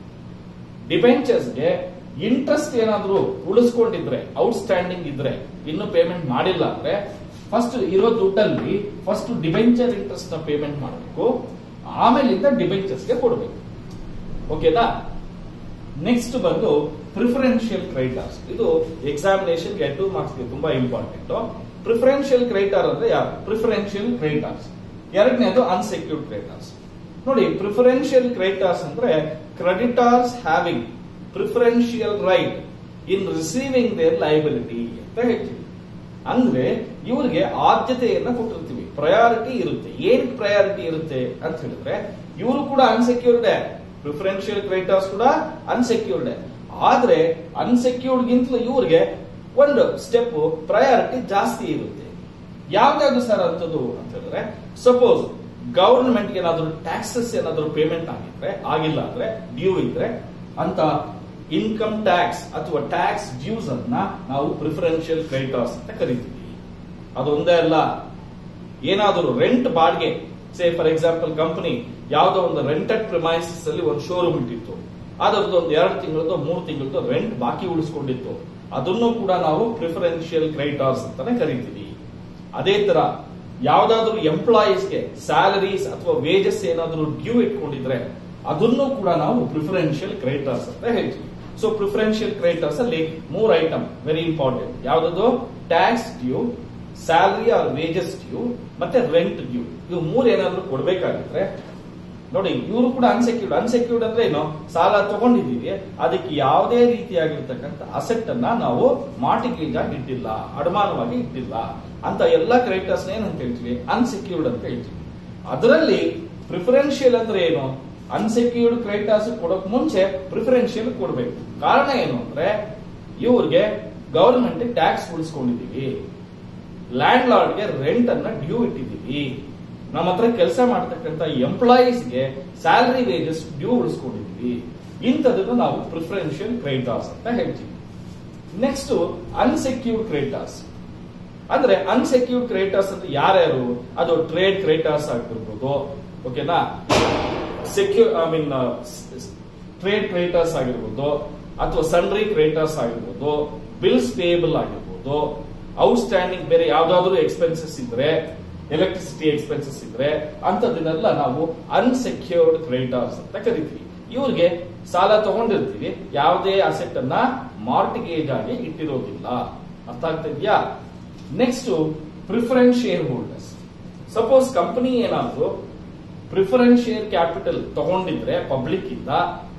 ಡಿಬೆಂಚರ್ಸ್ಗೆ ಇಂಟ್ರೆಸ್ಟ್ ಏನಾದ್ರು ಉಳಿಸ್ಕೊಂಡಿದ್ರೆ ಔಟ್ಸ್ಟ್ಯಾಂಡಿಂಗ್ ಇದ್ರೆ ಇನ್ನು ಪೇಮೆಂಟ್ ಮಾಡಿಲ್ಲ ಅಂದ್ರೆ ಫಸ್ಟ್ ಇರೋ ದುಡ್ಡಲ್ಲಿ ಫಸ್ಟ್ ಡಿಬೆಂಚರ್ ಇಂಟ್ರೆಸ್ಟ್ ನ ಪೇಮೆಂಟ್ ಮಾಡಬೇಕು ಆಮೇಲಿಂದ ಡಿಬೆಂಚರ್ಸ್ಗೆ ಕೊಡಬೇಕು ಓಕೆನಾ ನೆಕ್ಸ್ಟ್ ಬಂದು ಪ್ರಿಫರೆನ್ಷಿಯಲ್ ಕ್ರೈಟರ್ಸ್ ಇದು ಎಕ್ಸಾಮಿನೇಷನ್ ಟೂ ಮಾರ್ಕ್ಸ್ಗೆ ತುಂಬಾ ಇಂಪಾರ್ಟೆಂಟ್ ಪ್ರಿಫರೆನ್ಷಿಯಲ್ ಕ್ರೈಟರ್ ಅಂದ್ರೆ ಯಾರು ಪ್ರಿಫರೆನ್ಷಿಯಲ್ ಕ್ರೈಟರ್ಸ್ ಎರಡನೇದು ಅನ್ಸೆಕ್ಯೂರ್ಡ್ ಕ್ರೈಟರ್ಸ್ ನೋಡಿ ಪ್ರಿಫರೆನ್ಷಿಯಲ್ ಕ್ರೈಟರ್ಸ್ ಅಂದ್ರೆ creditors having preferential right in receiving their liability ಅಂತ ಹೇಳ್ತೀವಿ ಅಂದ್ರೆ ಇವ್ರಿಗೆ ಆದ್ಯತೆಯನ್ನ ಕೊಟ್ಟಿರ್ತೀವಿ ಪ್ರಯಾರಿಟಿ ಇರುತ್ತೆ ಏನಕ್ಕೆ ಪ್ರಯಾರಿಟಿ ಇರುತ್ತೆ ಅಂತ ಹೇಳಿದ್ರೆ ಇವರು ಕೂಡ ಅನ್ಸೆಕ್ಯೂರ್ಡ್ ಪ್ರಿಫರೆನ್ಷಿಯಲ್ ಕ್ರೈಟರ್ಸ್ ಕೂಡ ಅನ್ಸೆಕ್ಯೂರ್ಡ್ ಆದ್ರೆ ಅನ್ಸೆಕ್ಯೂರ್ಡ್ ಗಿಂತಲೂ ಇವ್ರಿಗೆ ಒಂದು ಸ್ಟೆಪ್ ಪ್ರಯಾರಿಟಿ ಜಾಸ್ತಿ ಇರುತ್ತೆ ಯಾವ್ದಾದ್ರು ಸರ್ ಅಂತದ್ದು ಅಂತ ಹೇಳಿದ್ರೆ ಸಪೋಸ್ ಗವರ್ಮೆಂಟ್ ಏನಾದ್ರು ಟ್ಯಾಕ್ಸಸ್ ಏನಾದ್ರು ಪೇಮೆಂಟ್ ಆಗಿದ್ರೆ ಆಗಿಲ್ಲ ಅಂದ್ರೆ ಡ್ಯೂ ಇದ್ರೆ ಅಂತ ಇನ್ಕಮ್ ಟ್ಯಾಕ್ಸ್ ಅಥವಾ ಟ್ಯಾಕ್ಸ್ ಡ್ಯೂಸ್ ಅನ್ನ ನಾವು ಪ್ರಿಫರೆನ್ಷಿಯಲ್ ಕ್ರೆಡಿಟರ್ಸ್ ಅಂತ ಕರಿತೀವಿ ಅದೊಂದೇ ಅಲ್ಲ ಏನಾದರೂ ರೆಂಟ್ ಬಾಡಿಗೆ ಸೇ ಫಾರ್ ಎಕ್ಸಾಂಪಲ್ ಕಂಪನಿ ಯಾವ್ದೋ ಒಂದು ರೆಂಟೆಡ್ ಪ್ರಿಮೈಸಸ್ ಅಲ್ಲಿ ಒಂದು ಶೋರೂಮ್ ಇಟ್ಟಿತ್ತು ಅದರದ್ದು ಒಂದು ಎರಡು ತಿಂಗಳದ್ದು ಮೂರು ತಿಂಗಳದ್ದು ರೆಂಟ್ ಬಾಕಿ ಉಳಿಸ್ಕೊಂಡಿತ್ತು ಅದನ್ನು ಕೂಡ ನಾವು ಪ್ರಿಫರೆನ್ಷಿಯಲ್ ಕ್ರೆಡಿಟರ್ಸ್ ಅಂತಾನೆ ಕರಿತೀವಿ ಅದೇ ತರ ಯಾವ್ದಾದ್ರು ಎಂಪ್ಲಾಯೀಸ್ಗೆ ಸ್ಯಾಲರೀಸ್ ಅಥವಾ ವೇಜಸ್ ಏನಾದ್ರು ಡ್ಯೂ ಇಟ್ಕೊಂಡಿದ್ರೆ ಅದನ್ನು ಕೂಡ ನಾವು ಪ್ರಿಫರೆನ್ಷಿಯಲ್ ಕ್ರೆಡಿಟರ್ಸ್ ಅಂತ ಹೇಳ್ತೀವಿ ಸೊ ಪ್ರಿಫರೆನ್ಷಿಯಲ್ ಕ್ರೆಡಿಟರ್ಸ್ ಅಲ್ಲಿ ಮೂರ್ ಐಟಮ್ ವೆರಿ ಇಂಪಾರ್ಟೆಂಟ್ ಯಾವ್ದದು tax due salary or wages due ಮತ್ತೆ ರೆಂಟ್ ಡ್ಯೂ ಇವು ಮೂರ್ ಏನಾದ್ರು ಕೊಡ್ಬೇಕಾಗಿದ್ರೆ ನೋಡಿ ಇವರು ಕೂಡ ಅನ್ಸೆಕ್ಯೂರ್ಡ್ ಅನ್ಸೆಕ್ಯೂರ್ಡ್ ಅಂದ್ರೆ ಏನು ಸಾಲ ತಗೊಂಡಿದ್ದೀವಿ ಅದಕ್ಕೆ ಯಾವುದೇ ರೀತಿಯಾಗಿರ್ತಕ್ಕಂಥ ಅಸೆಟ್ ಅನ್ನ ನಾವು ಮಾರ್ಟಿಗೇಜ್ ಆಗಿ ಇಟ್ಟಿಲ್ಲ ಅಡಮಾನವಾಗಿ ಇಟ್ಟಿಲ್ಲ ಅಂತ ಎಲ್ಲ ಕ್ರೆಡಿಟರ್ಸ್ ಏನಂತ ಹೇಳ್ತೀವಿ ಅನ್ಸೆಕ್ಯೂರ್ಡ್ ಅಂತ ಹೇಳ್ತೀವಿ ಅದರಲ್ಲಿ ಪ್ರಿಫರೆನ್ಷಿಯಲ್ ಅಂದ್ರೆ ಏನು ಅನ್ಸೆಕ್ಯೂರ್ಡ್ ಕ್ರೆಡಿಟರ್ಸ್ ಕೊಡೋಕ್ ಮುಂಚೆ ಪ್ರಿಫರೆನ್ಷಿಯಲ್ ಕೊಡಬೇಕು ಕಾರಣ ಏನು ಅಂದ್ರೆ ಇವ್ರಿಗೆ ಗವರ್ಮೆಂಟ್ ಟ್ಯಾಕ್ಸ್ ಉಳಿಸ್ಕೊಂಡಿದೀವಿ ಲ್ಯಾಂಡ್ ಲಾರ್ಡ್ಗೆ ರೆಂಟ್ ಅನ್ನ ಡ್ಯೂ ಇಟ್ಟಿದ್ದೀವಿ ನಮ್ಮ ಹತ್ರ ಕೆಲಸ ಮಾಡ್ತಕ್ಕಂಥ ಎಂಪ್ಲಾಯೀಸ್ಗೆ ಸ್ಯಾಲರಿ ವೇಜಸ್ ಡ್ಯೂ ಉಳಿಸ್ಕೊಂಡಿದೀವಿ ಇಂಥದನ್ನು ನಾವು ಪ್ರಿಫರೆನ್ಷಿಯಲ್ ಕ್ರೆಡಿಟರ್ಸ್ ಅಂತ ಹೇಳ್ತೀವಿ ನೆಕ್ಸ್ಟ್ ಅನ್ಸೆಕ್ಯೂರ್ಡ್ ಕ್ರೆಡಿಟರ್ಸ್ ಅಂದ್ರೆ ಅನ್ಸೆಕ್ಯೂರ್ಡ್ ಕ್ರೆಡಿಟರ್ಸ್ ಅಂದ್ರೆ ಯಾರ್ಯಾರು ಅದು ಟ್ರೇಡ್ ಕ್ರೆಡಿಟರ್ಸ್ ಆಗಿರ್ಬೋದು ಓಕೆನಾ secure I mean trade creditors ಆಗಿರ್ಬೋದು ಅಥವಾ ಸನ್ರಿ ಕ್ರೆಡಿಟರ್ಸ್ ಆಗಿರ್ಬೋದು ಬಿಲ್ಸ್ ಪೇಯಬಲ್ ಆಗಿರ್ಬೋದು ಔಟ್ಸ್ಟ್ಯಾಂಡಿಂಗ್ ಬೇರೆ ಯಾವ್ದಾದ್ರು ಎಕ್ಸ್ಪೆನ್ಸಸ್ ಇದ್ರೆ ಎಲೆಕ್ಟ್ರಿಸಿಟಿ ಎಕ್ಸ್ಪೆನ್ಸಸ್ ಇದ್ರೆ ಅಂತದನ್ನೆಲ್ಲ ನಾವು ಅನ್ಸೆಕ್ಯೂರ್ಡ್ ಕ್ರೆಡಿಟರ್ಸ್ ಅಂತ ಕರಿತೀವಿ ಇವ್ರಿಗೆ ಸಾಲ ತಗೊಂಡಿರ್ತೀವಿ ಯಾವುದೇ ಅಸೆಟ್ ಅನ್ನ ಮಾರ್ಟಿಗೇಜ್ ಆಗಿ ಇಟ್ಟಿರೋದಿಲ್ಲ ಅರ್ಥ ಆಗ್ತಾ ಇದೆಯಾ next preference share shareholders suppose company ಏನಾದ್ರು ಪ್ರಿಫರೆನ್ಸ್ ಶೇರ್ ಕ್ಯಾಪಿಟಲ್ ತಗೊಂಡಿದ್ರೆ ಪಬ್ಲಿಕ್ ಇಂದ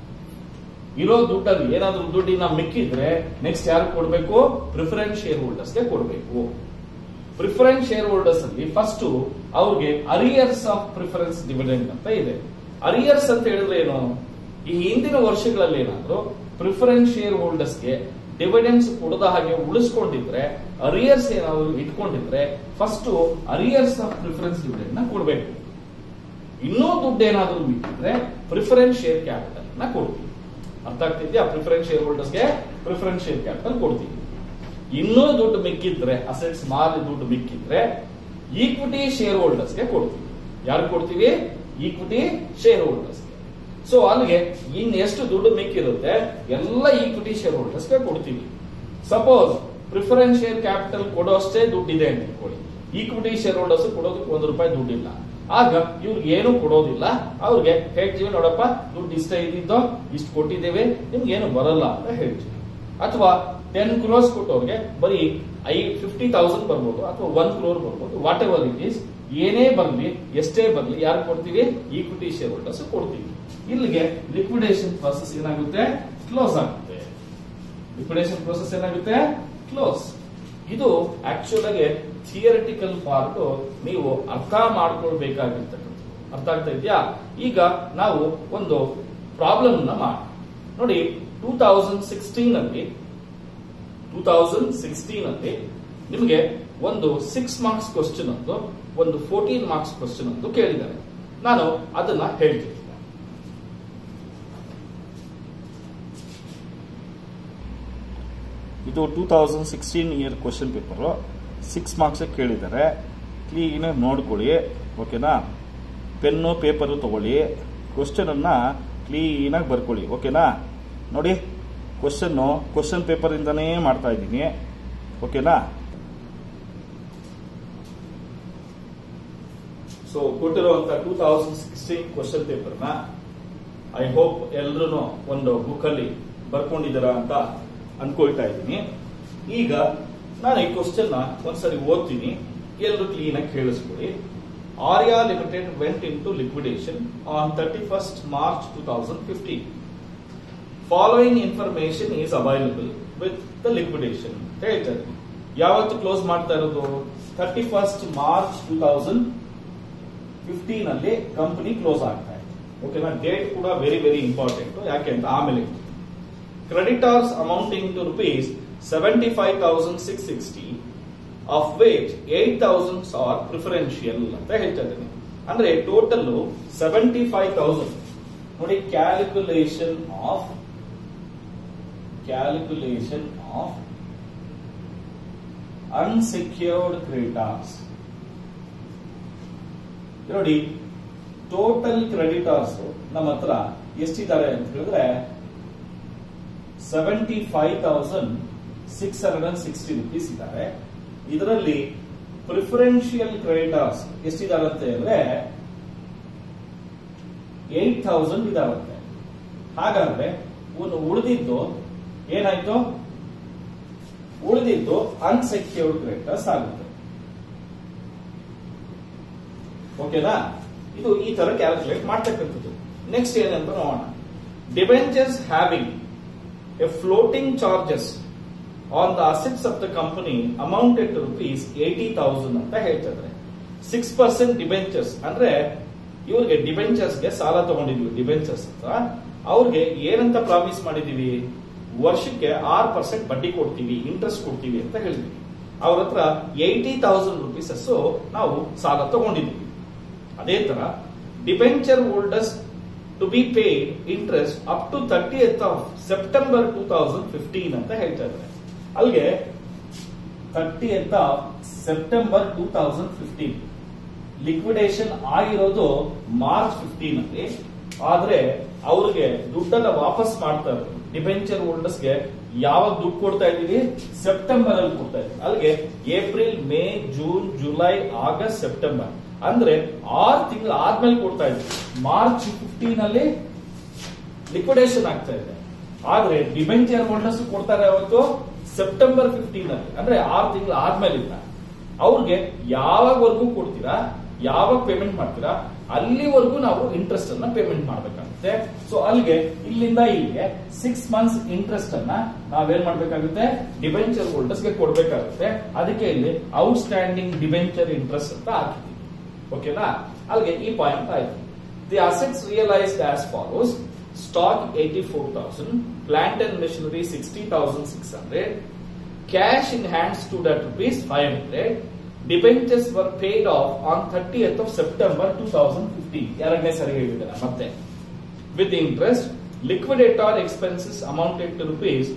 ಇರೋ ದುಡ್ಡಲ್ಲಿ ಏನಾದ್ರೂ ದುಡ್ಡಿನ ಮಿಕ್ಕಿದ್ರೆ ನೆಕ್ಸ್ಟ್ ಯಾರು ಕೊಡಬೇಕು ಪ್ರಿಫರೆನ್ಸ್ ಶೇರ್ ಹೋಲ್ಡರ್ಸ್ಗೆ ಕೊಡಬೇಕು ಪ್ರಿಫರೆನ್ಸ್ ಶೇರ್ ಹೋಲ್ಡರ್ಸ್ ಅಲ್ಲಿ ಫಸ್ಟ್ ಅವ್ರಿಗೆ ಅರಿಯರ್ಸ್ ಆಫ್ ಪ್ರಿಫರೆನ್ಸ್ ಡಿವಿಡೆಂಡ್ ಅಂತ ಇದೆ ಅರಿಯರ್ಸ್ ಅಂತ ಹೇಳಿದ್ರೆ ಏನು ಈ ಹಿಂದಿನ ವರ್ಷಗಳಲ್ಲಿ ಏನಾದ್ರು ಪ್ರಿಫರೆನ್ಸ್ ಶೇರ್ ಹೋಲ್ಡರ್ಸ್ಗೆ ಡಿವಿಡೆನ್ಸ್ ಕೊಡದ ಹಾಗೆ ಉಳಿಸ್ಕೊಂಡಿದ್ರೆ ಅರಿಯರ್ಸ್ ಏನಾದ್ರು ಇಟ್ಕೊಂಡಿದ್ರೆ first arrears of preference dividend ನ ಕೊಡಬೇಕು ಇನ್ನೂ ದುಡ್ಡು ಏನಾದ್ರೂ ಮಿಕ್ಕಿದ್ರೆ ಪ್ರಿಫರೆನ್ಸ್ ಶೇರ್ ಕ್ಯಾಪಿಟಲ್ ನ ಕೊಡ್ತೀವಿ ಅರ್ಥ ಆಗ್ತಿದ್ಯಾ ಪ್ರಿಫರೆನ್ಸ್ ಶೇರ್ ಹೋಲ್ಡರ್ಸ್ಗೆ ಪ್ರಿಫರೆನ್ಸ್ ಶೇರ್ ಕ್ಯಾಪಿಟಲ್ ಕೊಡ್ತೀವಿ ಇನ್ನೂ ದುಡ್ಡು ಮಿಕ್ಕಿದ್ರೆ ಅಸೆಟ್ಸ್ ಮಾರಿ ದುಡ್ಡು ಮಿಕ್ಕಿದ್ರೆ ಈಕ್ವಿಟಿ ಶೇರ್ ಹೋಲ್ಡರ್ಸ್ಗೆ ಕೊಡ್ತೀವಿ ಯಾರು ಕೊಡ್ತೀವಿ ಈಕ್ವಿಟಿ ಶೇರ್ ಹೋಲ್ಡರ್ಸ್ಗೆ ಸೊ ಅಲ್ಲಿಗೆ ಇನ್ ಎಷ್ಟು ದುಡ್ಡು ಮಿಕ್ಕಿರುತ್ತೆ ಎಲ್ಲ ಈಕ್ವಿಟಿ ಶೇರ್ ಹೋಲ್ಡರ್ಸ್ಗೆ ಕೊಡ್ತೀವಿ ಸಪೋಸ್ ಪ್ರಿಫರೆನ್ಸ್ ಶೇರ್ ಕ್ಯಾಪಿಟಲ್ ಕೊಡೋಷ್ಟೇ ದುಡ್ಡಿದೆ ಅಂತ ಇಟ್ಕೊಳ್ಳಿ ಈಕ್ವಿಟಿ ಶೇರ್ ಹೋಲ್ಡರ್ಸ್ ಕೊಡೋದಕ್ಕೆ ಒಂದು ರೂಪಾಯಿ ದುಡ್ಡಿಲ್ಲ ಆಗ ಇವ್ರಿಗೆ ಏನು ಕೊಡೋದಿಲ್ಲ ಅವ್ರಿಗೆ ಹೇಳ್ತೀವಿ ನೋಡಪ್ಪ ದುಡ್ಡು ಇಷ್ಟ ಇದ್ದಿದ್ದೋ ಇಷ್ಟು ಕೊಟ್ಟಿದ್ದೇವೆ ನಿಮ್ಗೆ ಏನು ಬರಲ್ಲ ಅಂತ ಹೇಳ್ತೀವಿ ಅಥವಾ ಟೆನ್ ಕ್ರೋರ್ಸ್ ಕೊಟ್ಟವ್ರಿಗೆ ಬರೀ ಐ ಫಿಫ್ಟಿ ತೌಸಂಡ್ ಬರ್ಬೋದು ಅಥವಾ ಒನ್ ಕ್ರೋರ್ ಬರ್ಬೋದು ವಾಟ್ ಎವರ್ ಇಟ್ ಈಸ್ ಏನೇ ಬರಲಿ ಎಷ್ಟೇ ಬರಲಿ ಯಾರು ಕೊಡ್ತೀವಿ ಈಕ್ವಿಟಿ ಶೇರ್ ಹೋಲ್ಡರ್ಸ್ ಕೊಡ್ತೀವಿ ಇಲ್ಲಿಗೆ ಲಿಕ್ವಿಡೇಷನ್ ಪ್ರಾಸೆಸ್ ಏನಾಗುತ್ತೆ ಕ್ಲೋಸ್ ಆಗುತ್ತೆ ಲಿಕ್ವಿಡೇಷನ್ ಪ್ರೋಸೆಸ್ ಏನಾಗುತ್ತೆ ಕ್ಲೋಸ್ ಇದು ಆಕ್ಚುಲ್ ಆಗಿ ಥಿಯರಿಟಿಕಲ್ ಪಾರ್ಟ್ ನೀವು ಅರ್ಥ ಮಾಡ್ಕೊಳ್ಬೇಕಾಗಿರ್ತಕ್ಕಂಥದ್ದು ಅರ್ಥ ಆಗ್ತಾ ಇದೆಯಾ ಈಗ ನಾವು ಒಂದು ಪ್ರಾಬ್ಲಮ್ ನ ಮಾಡಿ ನೋಡಿ ಟೂ ತೌಸಂಡ್ ಸಿಕ್ಸ್ಟೀನ್ ಅಲ್ಲಿ ಟೂ ತೌಸಂಡ್ ಸಿಕ್ಸ್ಟೀನ್ ಅಲ್ಲಿ ನಿಮಗೆ ಒಂದು ಸಿಕ್ಸ್ ಮಾರ್ಕ್ಸ್ ಕ್ವಶನ್ ಒಂದು ಒಂದು ಫೋರ್ಟೀನ್ ಮಾರ್ಕ್ಸ್ ಕ್ವಶನ್ ಒಂದು ಕೇಳಿದ್ದಾರೆ ನಾನು ಅದನ್ನ ಹೇಳ್ತೀನಿ ಇದು two thousand sixteen year question paper six marks ಕೇಳಿದ್ದಾರೆ ಕ್ಲೀನಾಗಿ ನೋಡ್ಕೊಳ್ಳಿ ಓಕೆನಾ ಪೆನ್ನು ಪೇಪರು ತಗೊಳ್ಳಿ ಕ್ವಶನನ್ನು ಕ್ಲೀನಾಗಿ ಬರ್ಕೊಳ್ಳಿ ಓಕೆನಾ ನೋಡಿ ಕ್ವಶನ್ನು ಕ್ವಶನ್ ಪೇಪರಿಂದನೇ ಮಾಡ್ತಾ ಇದ್ದೀನಿ ಓಕೆನಾ ಸೊ ಕೊಟ್ಟಿರುವಂತ ಟೂ ತೌಸಂಡ್ ಸಿಕ್ಸ್ಟೀನ್ ಕ್ವಶನ್ ಪೇಪರ್ನ ಐ ಹೋಪ್ ಎಲ್ರು ಒಂದು ಬುಕ್ ಅಲ್ಲಿ ಬರ್ಕೊಂಡಿದ್ದೀರಾ ಅಂತ ಅನ್ಕೊಳ್ತಾ ಇದ್ದೀನಿ ಈಗ ನಾನು ಈ ಕ್ವಶನ್ ನ ಒಂದ್ಸರಿ ಓದ್ತೀನಿ ಎಲ್ಲರೂ ಕ್ಲೀನ್ ಆಗಿ ಕೇಳಿಸ್ಕೊಳ್ಳಿ Arya limited went into liquidation on thirty first March two thousand fifteen following information is available with the liquidation ಹೇಳ್ತಾರೆ ಯಾವತ್ತು ಕ್ಲೋಸ್ ಮಾಡ್ತಾ ಇರೋದು thirty first March two thousand fifteen ಅಲ್ಲಿ ಕಂಪನಿ ಕ್ಲೋಸ್ ಆಗ್ತಾ ಇದೆ ಓಕೆನಾ ಡೇಟ್ ಕೂಡ ವೆರಿ ವೆರಿ ಇಂಪಾರ್ಟೆಂಟ್ ಯಾಕೆ ಅಂತ ಆಮೇಲೆ creditors amounting to rupees seventy five thousand six sixty of which eight thousand are preferential ಅಂತ ಹೇಳ್ತಾ ಇದ್ದೀನಿ ಅಂದ್ರೆ ಟೋಟಲ್ ಸೆವೆಂಟಿ ಫೈವ್ ತೌಸಂಡ್ ನೋಡಿ calculation of calculation of unsecured creditors ನೋಡಿ ಟೋಟಲ್ ಕ್ರೆಡಿಟರ್ಸ್ ನಮ್ಮ ಹತ್ರ ಎಷ್ಟಿದ್ದಾರೆ ಅಂತ ಹೇಳಿದ್ರೆ seventy five thousand six hundred and sixty rupees ಇದ್ದಾರೆ ಇದರಲ್ಲಿ ಪ್ರಿಫರೆನ್ಷಿಯಲ್ ಕ್ರೆಡಿಟರ್ಸ್ ಎಷ್ಟಿದಾರಂತೆ ಅಂದ್ರೆ ಏಟ್ ಥೌಸಂಡ್ ಇದಾವಂತೆ ಹಾಗಾದ್ರೆ ಒಂದು ಉಳಿದಿದ್ದು ಏನಾಯ್ತು ಉಳಿದಿದ್ದು ಅನ್ಸೆಕ್ಯೂರ್ಡ್ ಕ್ರೆಡಿಟರ್ಸ್ ಆಗುತ್ತೆ ಓಕೆನಾ ಇದು ಈ ತರ ಕ್ಯಾಲ್ಕುಲೇಟ್ ಮಾಡ್ತಕ್ಕಂಥದ್ದು ನೆಕ್ಸ್ಟ್ ಏನಂತ ನೋಡೋಣ debentures having a floating charges on the assets of the company amounted to rupees eighty thousand ಅಂತ ಹೇಳ್ತಿದ್ರೆ ಸಿಕ್ಸ್ ಪರ್ಸೆಂಟ್ ಡಿಬೆಂಚರ್ಸ್ ಅಂದ್ರೆ ಇವ್ರಿಗೆ ಡಿಬೆಂಚರ್ಸ್ಗೆ ಸಾಲ ತಗೊಂಡಿದ್ವಿ ಡಿಬೆಂಚರ್ಸ್ ಅಂತ ಅವ್ರಿಗೆ ಏನಂತ ಪ್ರಾಮಿಸ್ ಮಾಡಿದೀವಿ ವರ್ಷಕ್ಕೆ ಆರು ಪರ್ಸೆಂಟ್ ಬಡ್ಡಿ ಕೊಡ್ತೀವಿ ಇಂಟ್ರೆಸ್ಟ್ ಕೊಡ್ತೀವಿ ಅಂತ ಹೇಳ್ತೀವಿ ಅವ್ರ ಹತ್ರ ಏಯ್ಟಿ ತೌಸಂಡ್ ರುಪೀಸ್ ನಾವು ಸಾಲ ತಗೊಂಡಿದ್ವಿ ಅದೇ ತರ debenture holders to be paid interest up to thirty of September two thousand fifteen ಅಂತ ಹೇಳ್ತಾ ಇದ್ದಾರೆ ಅಲ್ಲಿಗೆ thirty of September two thousand fifteen liquidation ಆಗಿರೋದು ಮಾರ್ಚ್ ಫಿಫ್ಟೀನ್ ಅಲ್ಲಿ ಆದ್ರೆ ಅವ್ರಿಗೆ ದುಡ್ಡನ್ನ ವಾಪಸ್ ಮಾಡ್ತಾ ಇರೋದು ಡಿಬೆಂಚರ್ ಹೋಲ್ಡರ್ಸ್ಗೆ ಯಾವಾಗ ದುಡ್ಡು ಕೊಡ್ತಾ ಇದ್ದೀವಿ ಸೆಪ್ಟೆಂಬರ್ ಅಲ್ಲಿ ಕೊಡ್ತಾ ಇದ್ದೀವಿ ಅಲ್ಲಿಗೆ April May June July August September ಅಂದ್ರೆ ಆರು ತಿಂಗಳು ಆದ್ಮೇಲೆ ಕೊಡ್ತಾ ಇದ್ವಿ ಮಾರ್ಚ್ ಫಿಫ್ಟೀನ್ ಅಲ್ಲಿ ಲಿಕ್ವಿಡೇಷನ್ ಆಗ್ತಾ ಇದೆ ಆದ್ರೆ ಡಿಬೆಂಚರ್ ಹೋಲ್ಡರ್ಸ್ ಕೊಡ್ತಾರೆ ಅವತ್ತು ಸೆಪ್ಟೆಂಬರ್ ಫಿಫ್ಟೀನ್ ಅಲ್ಲಿ ಅಂದ್ರೆ ಆರು ತಿಂಗಳು ಆದ್ಮೇಲೆ ಇಲ್ಲ ಅವ್ರಿಗೆ ಯಾವಾಗವರೆಗೂ ಕೊಡ್ತೀರಾ ಯಾವಾಗ ಪೇಮೆಂಟ್ ಮಾಡ್ತೀರಾ ಅಲ್ಲಿವರೆಗೂ ನಾವು ಇಂಟ್ರೆಸ್ಟ್ ಅನ್ನ ಪೇಮೆಂಟ್ ಮಾಡ್ಬೇಕಾಗುತ್ತೆ ಸೊ ಅಲ್ಲಿಗೆ ಇಲ್ಲಿಂದ ಇಲ್ಲಿಗೆ ಸಿಕ್ಸ್ ಮಂತ್ಸ್ ಇಂಟ್ರೆಸ್ಟ್ ಅನ್ನ ನಾವೇನ್ ಮಾಡ್ಬೇಕಾಗುತ್ತೆ ಡಿಬೆಂಚರ್ ಹೋಲ್ಡರ್ಸ್ ಗೆ ಕೊಡ್ಬೇಕಾಗುತ್ತೆ ಅದಕ್ಕೆ ಇಲ್ಲಿ ಔಟ್ ಸ್ಟ್ಯಾಂಡಿಂಗ್ ಡಿಬೆಂಚರ್ ಇಂಟ್ರೆಸ್ಟ್ ಅಂತ ಹಾಕಿದ್ದೀವಿ ಓಕೆನಾ ಅಲ್ಲಿಗೆ ಈ ಪಾಯಿಂಟ್ ಆಯ್ತು the assets realised as follows stock eighty four thousand plant and machinery sixty thousand six hundred cash in hands to that rupees five hundred debentures were paid off on thirty of September two thousand fifteen ಎರಡನೇ ಸರಿ ಹೇಳಿದ್ದಾರೆ ಮತ್ತೆ with interest liquidator expenses amounted to rupees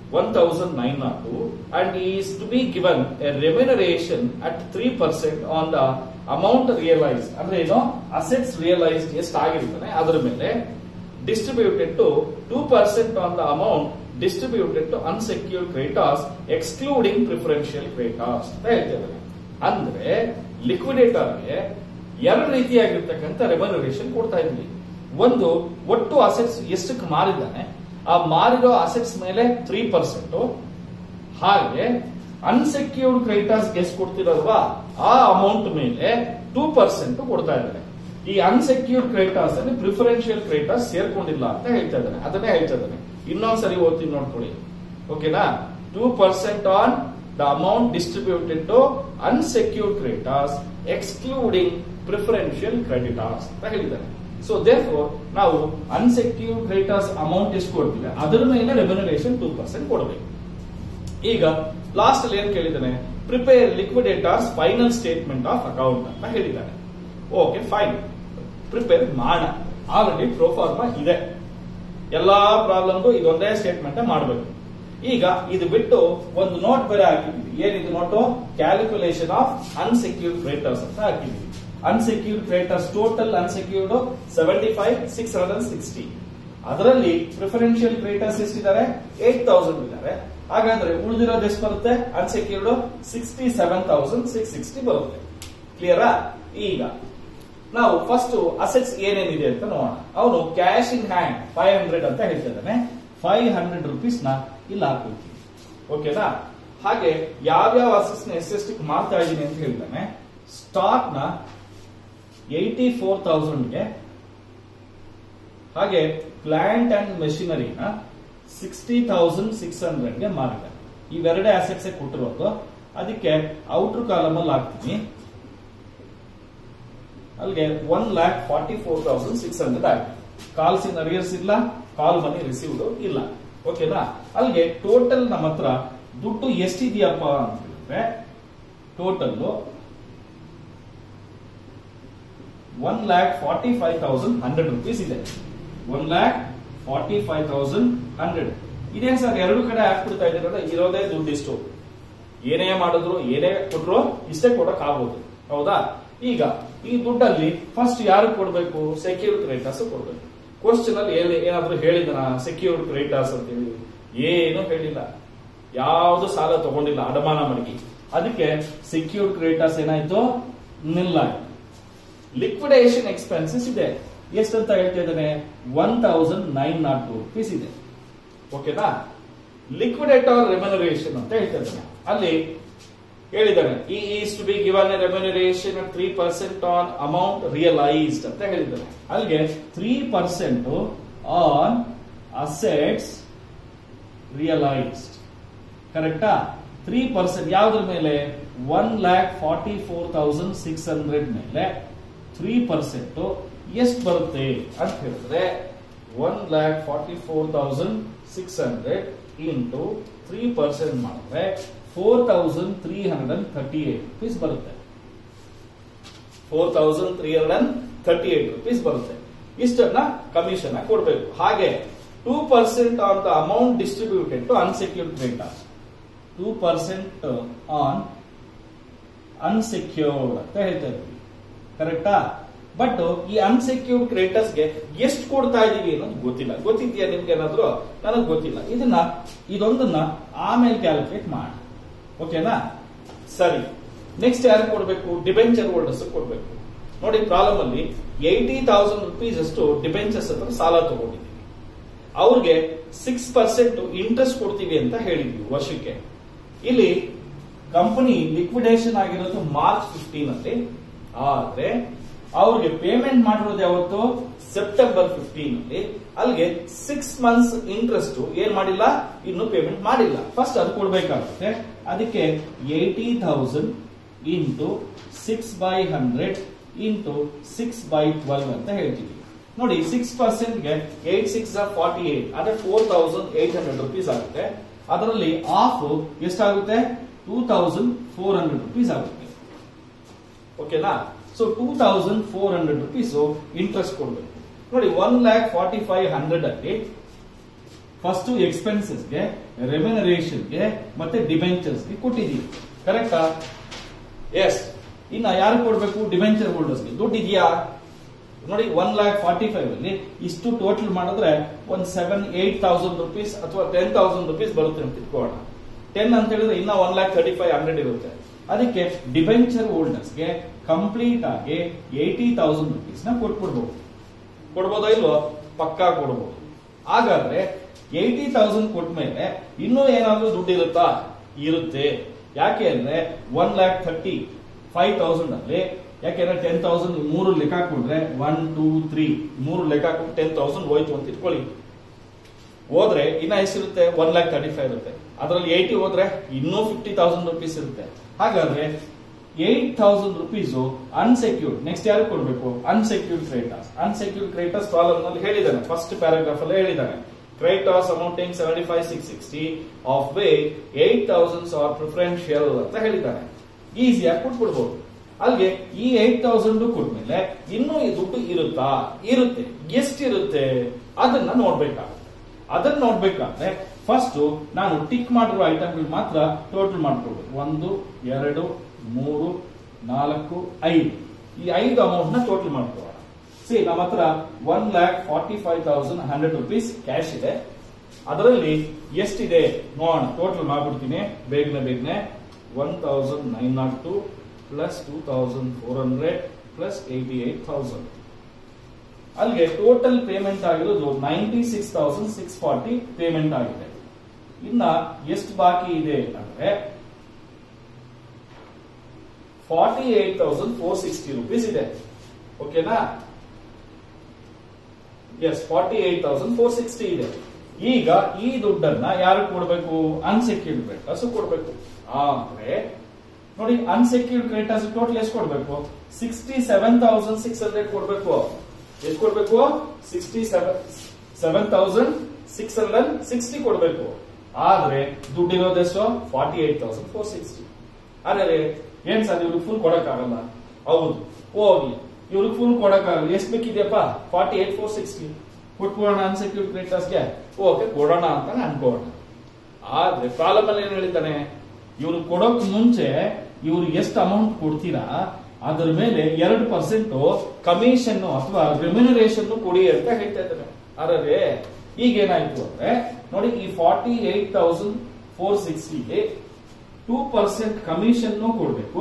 one thousand nine nought two and is to be given a remuneration at three percent on the amount realise ಅಂದ್ರೆ ಏನು assets realised ಎಷ್ಟು ಆಗಿರ್ತಾನೆ ಅದರ ಮೇಲೆ distributed to two percent on the amount distributed to unsecured creditors excluding preferential creditors ಅಂತ ಹೇಳ್ತಿದ್ದಾರೆ ಅಂದ್ರೆ ಲಿಕ್ವಿಡೇಟರ್ಗೆ ಎರಡು ರೀತಿಯಾಗಿರ್ತಕ್ಕಂಥ ರೆಮ್ಯುನರೇಷನ್ ಕೊಡ್ತಾ ಇದ್ವಿ ಒಂದು ಒಟ್ಟು ಅಸೆಟ್ಸ್ ಎಷ್ಟಕ್ಕೆ ಮಾರಿದ್ದಾನೆ ಆ ಮಾರಿರೋ ಅಸೆಟ್ಸ್ ಮೇಲೆ ತ್ರೀ ಪರ್ಸೆಂಟ್ ಹಾಗೆ ಅನ್ಸೆಕ್ಯೂರ್ಡ್ ಕ್ರೈಟಾಸ್ ಎಷ್ಟು ಕೊಡ್ತಿರಲ್ವಾ ಆ ಅಮೌಂಟ್ ಮೇಲೆ ಟೂ ಪರ್ಸೆಂಟ್ ಕೊಡ್ತಾ ಇದ್ದಾರೆ ಈ ಅನ್ಸೆಕ್ಯೂರ್ಡ್ ಕ್ರೈಟಾಸ್ ಅಲ್ಲಿ ಪ್ರಿಫರೆನ್ಷಿಯಲ್ ಕ್ರೈಟಾಸ್ ಸೇರ್ಕೊಂಡಿಲ್ಲ ಅಂತ ಹೇಳ್ತಾ ಇದ್ದಾನೆ ಅದನ್ನೇ ಹೇಳ್ತಾ ಇದ್ದಾನೆ ಇನ್ನೊಂದ್ಸರಿ ಓದ್ತೀನಿ ನೋಡ್ಕೊಳ್ಳಿ ಓಕೆನಾ two percent on the amount distributed to unsecured creditors excluding preferential creditors ಅಂತ ಹೇಳಿದ್ದಾರೆ ಸೊ ದೇರ್ಫೋರ್ ನಾವು ಅನ್ಸೆಕ್ಯೂರ್ಡ್ ಕ್ರೆಡಿಟಾಸ್ ಅಮೌಂಟ್ ಎಷ್ಟು ಕೊಡ್ತೀವಿ ಅದರ ಮೇಲೆ ರೆಮ್ಯುನರೇಷನ್ ಟೂ ಪರ್ಸೆಂಟ್ ಕೊಡಬೇಕು ಈಗ ಲಾಸ್ಟ್ ಅಲ್ಲಿ ಏನ್ ಕೇಳಿದ್ದಾನೆ prepare liquidator's final statement of account ಅಂತ ಹೇಳಿದ್ದಾನೆ ಓಕೆ ಫೈನ್ ಪ್ರಿಪೇರ್ ಮಾಡ ಆಲ್ರೆಡಿ ಪ್ರೋಫಾರ್ಮಾ ಇದೆ ಎಲ್ಲಾ ಪ್ರಾಬ್ಲಮ್ಗೂ ಇದೊಂದೇ ಸ್ಟೇಟ್ಮೆಂಟ್ ಮಾಡಬೇಕು ಈಗ ಇದು ಬಿಟ್ಟು ಒಂದು ನೋಟ್ ಬೇರೆ ಹಾಕಿದ್ವಿ ಏನಿದು note calculation of unsecured creditors ಅಂತ ಹಾಕಿದ್ವಿ unsecured creditors total unsecured seventy five six hundred sixty ಅದರಲ್ಲಿ ಪ್ರಿಫರೆನ್ಷಿಯಲ್ ಕ್ರೇಟರ್ಸ್ ಎಷ್ಟಿದ್ದಾರೆ ಏಟ್ ತೌಸಂಡ್ ಇದ್ದಾರೆ ಹಾಗಾದ್ರೆ ಉಳಿದಿರೋದು ಎಷ್ಟು ಬರುತ್ತೆ unsecured sixty seven thousand six sixty ಬರುತ್ತೆ ಕ್ಲಿಯರಾ ಈಗ ನಾವು ಫಸ್ಟ್ ಅಸೆಟ್ಸ್ ಏನೇನಿದೆ ಅಂತ ನೋಡೋಣ ಅವನು cash in hand five hundred ಅಂತ ಹೇಳ್ತಿದ್ದಾನೆ ಫೈವ್ ಹಂಡ್ರೆಡ್ ರುಪೀಸ್ ನ ಇಲ್ಲಿ ಹಾಕ್ಬಿಡ್ತೀವಿ ಓಕೆನಾ ಹಾಗೆ ಯಾವ್ಯಾವ ಅಸೆಟ್ಸ್ ನ ಎಷ್ಟೆಷ್ಟಕ್ಕೆ ಮಾಡ್ತಾ ಇದ್ದೀನಿ ಅಂತ ಹೇಳ್ತಾನೆ ಸ್ಟಾಕ್ ನ ಏಯ್ಟಿ ಫೋರ್ ತೌಸಂಡ್ಗೆ ಹಾಗೆ ಪ್ಲಾಂಟ್ ಅಂಡ್ ಮೆಷಿನರಿನ ಸಿಕ್ಸ್ಟಿ ತೌಸಂಡ್ ಸಿಕ್ಸ್ ಹಂಡ್ರೆಡ್ಗೆ ಮಾರಿದೆ ಇವೆರಡೇ ಅಸೆಟ್ಸ್ ಕೊಟ್ಟಿರೋದು ಅದಕ್ಕೆ ಔಟರ್ ಕಾಲಮ್ ಅಲ್ಲಿ ಹಾಕ್ತೀನಿ ಅಲ್ಲಿಗೆ one lakh forty four thousand six hundred ಆಗಿದೆ ಕಾಲ್ಸ್ ಇನ್ ಅರಿಯರ್ಸ್ ಇಲ್ಲ ಕಾಲ್ ಮನಿ ರಿಸೀವ್ಡ್ ಇಲ್ಲ ಓಕೆನಾ ಅಲ್ಲಿಗೆ ಟೋಟಲ್ ನಮ್ಮ ಹತ್ರ ದುಡ್ಡು ಎಷ್ಟಿದೆಯಪ್ಪ ಅಂತ ಹೇಳಿದ್ರೆ total one lakh forty five thousand hundred rupees ಇದೆ one lakh forty five thousand hundred ಇದೇನ್ ಸರ್ ಎರಡು ಕಡೆ ಹಾಕ್ಬಿಡ್ತಾ ಇದ್ದೀರಲ್ಲ ಇರೋದೇ ದುಡ್ಡು ಇಷ್ಟು ಏನೇ ಮಾಡಿದ್ರು ಏನೇ ಕೊಟ್ರು ಇಷ್ಟೇ ಕೊಡಕ್ ಆಗೋದು ಹೌದಾ ಈಗ ಈ ದುಡ್ಡಲ್ಲಿ ಫಸ್ಟ್ ಯಾರು ಕೊಡ್ಬೇಕು ಸೆಕ್ಯೂರ್ಡ್ ಕ್ರೆಡಿಟರ್ಸ್ ಕೊಡ್ಬೇಕು ಕ್ವಶನ್ ಅಲ್ಲಿ ಏನ್- ಏನಾದ್ರೂ ಹೇಳಿದನ ಸೆಕ್ಯೂರ್ಡ್ ಕ್ರೆಡಿಟರ್ಸ್ ಅಂತ ಹೇಳಿ ಏನು ಹೇಳಿಲ್ಲ ಯಾವ್ದು ಸಾಲ ತಗೊಂಡಿಲ್ಲ ಅಡಮಾನ ಮಡಗಿ ಅದಕ್ಕೆ ಸೆಕ್ಯೂರ್ಡ್ ಕ್ರೆಡಿಟರ್ಸ್ ಏನಾಯ್ತು ನಿಲ್ಲಾಯ್ತು ಲಿಕ್ವಿಡೇಷನ್ ಎಕ್ಸ್ಪೆನ್ಸಸ್ ಇದೆ ಎಷ್ಟಂತ ಹೇಳ್ತಾ ಇದ್ದಾನೆ one thousand nine nought two rupees ಇದೆ ಓಕೆನಾ ಲಿಕ್ವಿಡೇಟರ್ ರೆಮ್ಯುನರೇಷನ್ ಅಂತ ಹೇಳ್ತಾ ಇದ್ದಾನೆ ಅಲ್ಲಿ ಹೇಳಿದ್ದಾನೆ ಈ is to be given a remuneration three percent on amount realised ಅಂತ ಹೇಳಿದ್ದಾನೆ ಅಲ್ಲಿಗೆ three percent on assets realised ಕರೆಕ್ಟಾ ತ್ರೀ ಪರ್ಸೆಂಟ್ ಯಾವ್ದ್ರ ಮೇಲೆ one lakh forty four thousand six hundred ಮೇಲೆ ತ್ರೀ ಪರ್ಸೆಂಟ್ ಎಷ್ಟು ಬರುತ್ತೆ ಅಂತ ಹೇಳಿದ್ರೆ one lakh forty four thousand six hundred into three percent ಮಾಡಿದ್ರೆ four thousand three hundred and thirty eight rupees ಬರುತ್ತೆ four thousand three hundred and thirty eight rupees ಬರುತ್ತೆ ಇಷ್ಟನ್ನ commission ಆಗಿ ಕೊಡಬೇಕು ಹಾಗೆ two percent on the amount distributed to unsecured creditors two percent on unsecured ಅಂತ ಹೇಳ್ತಾ ಇದ್ವಿ ಕರೆಕ್ಟಾ ಬಟ್ ಈ ಅನ್ಸೆಕ್ಯೂರ್ಡ್ ಕ್ರೆಡಿಟರ್ಸ್ ಗೆ ಎಷ್ಟು ಕೊಡ್ತಾ ಇದೀವಿ ಅನ್ನೋದು ಗೊತ್ತಿಲ್ಲ ಗೊತ್ತಿದ್ಯಾ ನಿಮ್ಗೆ ಏನಾದ್ರು ನನಗೆ ಗೊತ್ತಿಲ್ಲ ಇದನ್ನ ಇದೊಂದನ್ನ ಆಮೇಲೆ ಕ್ಯಾಲ್ಕುಲೇಟ್ ಮಾಡಿ ಓಕೆನಾ ಸರಿ ನೆಕ್ಸ್ಟ್ ಯಾರು ಕೊಡಬೇಕು ಡಿಬೆಂಚರ್ ಹೋಲ್ಡರ್ಸ್ ಕೊಡಬೇಕು ನೋಡಿ ಪ್ರಾಬ್ಲಮ್ ಅಲ್ಲಿ ಏಯ್ಟಿ ತೌಸಂಡ್ ರುಪೀಸ್ ಅಷ್ಟು ಡಿಬೆಂಚರ್ಸ್ ಹತ್ರ ಸಾಲ ತಗೊಂಡಿದ್ದೀವಿ ಅವ್ರಿಗೆ ಸಿಕ್ಸ್ ಪರ್ಸೆಂಟ್ ಇಂಟ್ರೆಸ್ಟ್ ಕೊಡ್ತೀವಿ ಅಂತ ಹೇಳಿದ್ವಿ ವರ್ಷಕ್ಕೆ ಇಲ್ಲಿ ಕಂಪನಿ ಲಿಕ್ವಿಡೇಷನ್ ಆಗಿರೋದು ಮಾರ್ಚ್ ಫಿಫ್ಟೀನ್ ಅಲ್ಲಿ ಆದ್ರೆ ಅವ್ರಿಗೆ ಪೇಮೆಂಟ್ ಮಾಡಿರೋದು ಯಾವತ್ತು ಸೆಪ್ಟೆಂಬರ್ ಫಿಫ್ಟೀನ್ ಅಲ್ಲಿ ಅಲ್ಲಿಗೆ ಸಿಕ್ಸ್ ಮಂತ್ಸ್ ಇಂಟ್ರೆಸ್ಟ್ ಏನ್ ಮಾಡಿಲ್ಲ ಇನ್ನು ಪೇಮೆಂಟ್ ಮಾಡಿಲ್ಲ ಫಸ್ಟ್ ಅದು ಕೊಡ್ಬೇಕಾಗುತ್ತೆ ಅದಕ್ಕೆ eighty thousand into six by hundred into six by twelve ಅಂತ ಹೇಳ್ತೀವಿ ನೋಡಿ ಸಿಕ್ಸ್ ಪರ್ಸೆಂಟ್ಗೆ ಏಟ್ ಸಿಕ್ಸ್ ಫಾರ್ಟಿ ಏಟ್ ಅಂದ್ರೆ four thousand eight hundred rupees ಆಗುತ್ತೆ ಅದರಲ್ಲಿ ಆಫ್ ಎಷ್ಟಾಗುತ್ತೆ two thousand four hundred rupees ಆಗುತ್ತೆ ಓಕೆನಾ so two thousand four hundred rupees interest ಕೊಡ್ಬೇಕು ನೋಡಿ one lakh forty five hundred ಅಲ್ಲಿ ಫಸ್ಟ್ ಎಕ್ಸ್ಪೆನ್ಸಸ್ಗೆ ರೆಮ್ಯುನರೇಷನ್ಗೆ ಮತ್ತೆ ಡಿಬೆಂಚರ್ಸ್ಗೆ ಕೊಟ್ಟಿದ್ದೀವಿ ಕರೆಕ್ಟಾ ಎಸ್ ಇನ್ನ ಯಾರು ಕೊಡ್ಬೇಕು ಡಿಬೆಂಚರ್ ಹೋಲ್ಡರ್ಸ್ಗೆ ದುಡ್ಡು ಇದೆಯಾ ನೋಡಿ ಒನ್ ಲ್ಯಾಕ್ ಫಾರ್ಟಿ ಫೈವ್ ಅಲ್ಲಿ ಇಷ್ಟು ಟೋಟಲ್ ಮಾಡಿದ್ರೆ ಒಂದ್ ಸೆವೆನ್ ಏಟ್ ತೌಸಂಡ್ ರುಪೀಸ್ ಅಥವಾ ಟೆನ್ ತೌಸಂಡ್ ರುಪೀಸ್ ಬರುತ್ತೆ ಅಂತ ಇಟ್ಕೋಣ ಟೆನ್ ಅಂತ ಹೇಳಿದ್ರೆ ಇನ್ನ one lakh thirty five hundred ಇರುತ್ತೆ ಅದಕ್ಕೆ ಡಿಬೆಂಚರ್ ಹೋಲ್ಡರ್ಸ್ಗೆ ಕಂಪ್ಲೀಟ್ ಆಗಿ ಏಯ್ಟಿ ತೌಸಂಡ್ ರುಪೀಸ್ ನ ಕೊಟ್ಬಿಡ್ಬೋದು ಕೊಡ್ಬೋದಾ ಇಲ್ವೋ ಪಕ್ಕಾ ಕೊಡ್ಬೋದು ಹಾಗಾದ್ರೆ ಏಯ್ಟಿ ತೌಸಂಡ್ ಕೊಟ್ಮೇಲೆ ಇನ್ನೂ ಏನಾದ್ರೂ ದುಡ್ಡು ಇರುತ್ತಾ ಇರುತ್ತೆ ಯಾಕೆ ಅಂದ್ರೆ one lakh thirty five thousand ಅಲ್ಲಿ ಯಾಕೆಂದ್ರೆ ಟೆನ್ ತೌಸಂಡ್ ಮೂರು ಲೆಕ್ಕ ಹಾಕೊಂಡ್ರೆ ಒನ್ ಟೂ ತ್ರೀ ಮೂರು ಲೆಕ್ಕ ಹಾಕೊಂಡು ಟೆನ್ ತೌಸಂಡ್ ಹೋಯ್ತು ಅಂತ ಇಟ್ಕೊಳ್ಳಿ ಹೋದ್ರೆ ಇನ್ನ ಎಷ್ಟಿರುತ್ತೆ ಒನ್ ಲ್ಯಾಕ್ ತರ್ಟಿ ಫೈವ್ ಇರುತ್ತೆ ಅದರಲ್ಲಿ ಏಯ್ಟಿ ಹೋದ್ರೆ ಇನ್ನೂ ಫಿಫ್ಟಿ ತೌಸಂಡ್ ರುಪೀಸ್ ಇರುತ್ತೆ ಹಾಗಾದ್ರೆ eight thousand rupees unsecured next ಯಾರು ಕೊಡ್ಬೇಕು unsecured creditors unsecured creditors column ನಲ್ಲಿ ಹೇಳಿದ್ದಾನೆ ಫಸ್ಟ್ ಪ್ಯಾರಾಗ್ರಾಫ್ ಅಲ್ಲಿ ಹೇಳಿದ್ದಾನೆ creditors amounting seventy five six sixty of which eight thousands are preferential ಅಂತ ಹೇಳಿದ್ದಾನೆ ಈಸಿಯಾಗಿ ಕೊಟ್ಬಿಡ್ಬೋದು ಅಲ್ಲಿಗೆ ಈ ಏಟ್ ತೌಸಂಡ್ ಕೊಟ್ಮೇಲೆ ಇನ್ನೂ ಈ ದುಡ್ಡು ಇರುತ್ತಾ ಇರುತ್ತೆ ಎಷ್ಟಿರುತ್ತೆ ಅದನ್ನ ನೋಡ್ಬೇಕಾಗುತ್ತೆ ಅದನ್ನ ನೋಡ್ಬೇಕಾದ್ರೆ ಫಸ್ಟ್ ನಾನು ಟಿಕ್ ಮಾಡಿರುವ ಐಟಮ್ಗಳು ಮಾತ್ರ ಟೋಟಲ್ ಮಾಡ್ಕೊಳ್ಬೇಕು ಒಂದು ಎರಡು ಮೂರು ನಾಲ್ಕು ಐದು ಈ ಐದು ಅಮೌಂಟ್ ನ ಟೋಟಲ್ ಮಾಡ್ಕೊಳ್ಳೋಣ ಸಿ ನಮ್ಮ ಹತ್ರ one lakh forty five thousand hundred rupees cash ಇದೆ ಅದರಲ್ಲಿ ಎಷ್ಟಿದೆ ನೋಡೋಣ ಟೋಟಲ್ ಮಾಡ್ಬಿಡ್ತೀನಿ ಬೇಗನೆ ಬೇಗನೆ one thousand nine nought two plus two thousand four hundred plus eighty eight thousand ಅಲ್ಲಿಗೆ ಟೋಟಲ್ ಪೇಮೆಂಟ್ ಆಗಿರೋದು ninety six thousand six forty payment ಆಗಿದೆ ಇನ್ನ ಎಷ್ಟು ಬಾಕಿ ಇದೆ ಅಂದ್ರೆ forty eight thousand four sixty rupees ಇದೆ ಓಕೆನಾ yes forty eight thousand four sixty ಇದೆ ಈಗ ಈ ದುಡ್ಡನ್ನ ಯಾರು ಕೊಡಬೇಕು ಅನ್ಸೆಕ್ಯೂರ್ಡ್ ಕ್ರೆಡಿಟರ್ಸ್ ಕೊಡಬೇಕು ಆದ್ರೆ ನೋಡಿ ಅನ್ಸೆಕ್ಯೂರ್ಡ್ ಕ್ರೆಡಿಟರ್ಸ್ ಟೋಟಲ್ ಎಷ್ಟು ಕೊಡಬೇಕು sixty seven thousand six hundred ಕೊಡಬೇಕು ಎಷ್ಟು ಕೊಡಬೇಕು sixty seven seven thousand six hundred sixty ಕೊಡಬೇಕು ಆದ್ರೆ ದುಡ್ಡಿರೋದೆಷ್ಟು forty eight thousand four sixty ಅದೇ ಏನ್ ಸರ್ ಇವ್ರಿಗೆ ಫುಲ್ ಕೊಡಕ್ಕಾಗಲ್ಲ ಹೌದು ಹೋಗಿ ಇವ್ರಿಗೆ ಫುಲ್ ಕೊಡಕ್ಕಾಗಲ್ಲ ಎಷ್ಟು ಬೇಕಿದೆಯಪ್ಪ ಫಾರ್ಟಿ ಏಟ್ ಫೋರ್ ಸಿಕ್ಸ್ಟಿ ಕೊಟ್ಬಿಡೋಣ ಅನ್ಸೆಕ್ಯೂರ್ಡ್ ಕ್ರೆಡಿಟರ್ಸ್ಗೆ ಓಕೆ ಕೊಡೋಣ ಅಂತ ಅನ್ಕೋಣ ಆದ್ರೆ ಪ್ರಾಬ್ಲಮ್ ಅಲ್ಲಿ ಏನ್ ಹೇಳಿದ್ದಾನೆ ಇವ್ರು ಕೊಡೋಕ್ ಮುಂಚೆ ಇವ್ರು ಎಷ್ಟು ಅಮೌಂಟ್ ಕೊಡ್ತೀರಾ ಅದ್ರ ಮೇಲೆ ಎರಡು ಪರ್ಸೆಂಟ್ ಕಮಿಷನ್ ಅಥವಾ ರೆಮ್ಯುನರೇಷನ್ ಕೊಡಿ ಅಂತ ಹೇಳ್ತಾ ಇದ್ದಾರೆ ಆದರೆ ಈಗ ಏನಾಯ್ತು ಅಂದ್ರೆ ನೋಡಿ ಈ ಫಾರ್ಟಿ ಏಟ್ ತೌಸಂಡ್ ಫೋರ್ ಸಿಕ್ಸ್ಟಿಗೆ ಟೂ ಪರ್ಸೆಂಟ್ ಕಮಿಷನ್ ಕೊಡಬೇಕು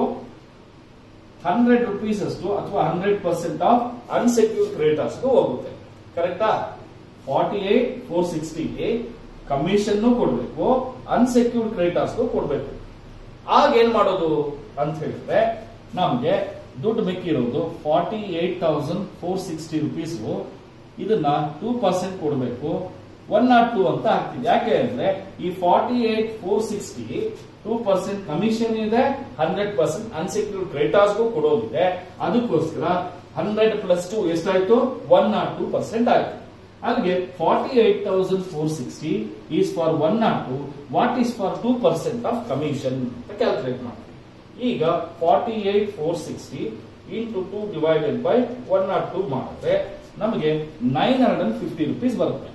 ಹಂಡ್ರೆಡ್ ರುಪೀಸ್ ಅಷ್ಟು ಅಥವಾ hundred percent of unsecured creditors ಹೋಗುತ್ತೆ ಕರೆಕ್ಟಾ ಫಾರ್ಟಿ ಏಟ್ ಫೋರ್ ಸಿಕ್ಸ್ಟಿಗೆ ಕಮಿಷನ್ ಕೊಡಬೇಕು ಅನ್ಸೆಕ್ಯೂರ್ಡ್ ಕ್ರೆಡಿಟರ್ಸ್ ಕೊಡಬೇಕು ಆಗ ಏನ್ ಮಾಡೋದು ಅಂತ ಹೇಳಿದ್ರೆ ನಮ್ಗೆ ದುಡ್ಡು ಮಿಕ್ಕಿರೋದು forty eight thousand four sixty rupees ಇದನ್ನ ಟೂ ಪರ್ಸೆಂಟ್ ಕೊಡಬೇಕು ಒನ್ ನಾಟ್ ಟೂ ಅಂತ ಆಗ್ತಿದೆ ಯಾಕೆ ಅಂದ್ರೆ ಈ forty eight four sixty two percent commission ಇದೆ ಹಂಡ್ರೆಡ್ ಪರ್ಸೆಂಟ್ ಅನ್ಸೆಕ್ಯೂರ್ಡ್ ಕ್ರೆಡಿಟರ್ಸ್ಗೂ ಕೊಡೋದಿದೆ ಅದಕ್ಕೋಸ್ಕರ ಹಂಡ್ರೆಡ್ ಪ್ಲಸ್ ಟು ಎಷ್ಟಾಯ್ತು ಒನ್ ನಾಟ್ ಟೂ ಪರ್ಸೆಂಟ್ ಆಯ್ತು ಅಲ್ಲಿಗೆ forty eight thousand four sixty is for one nought two what is for two percent of commission ಅಂತ calculate ಮಾಡ್ತೀವಿ ಈಗ forty eight four sixty into two divided by one nought two ಮಾಡಿದ್ರೆ ನಮಗೆ nine hundred and fifty rupees ಬರುತ್ತೆ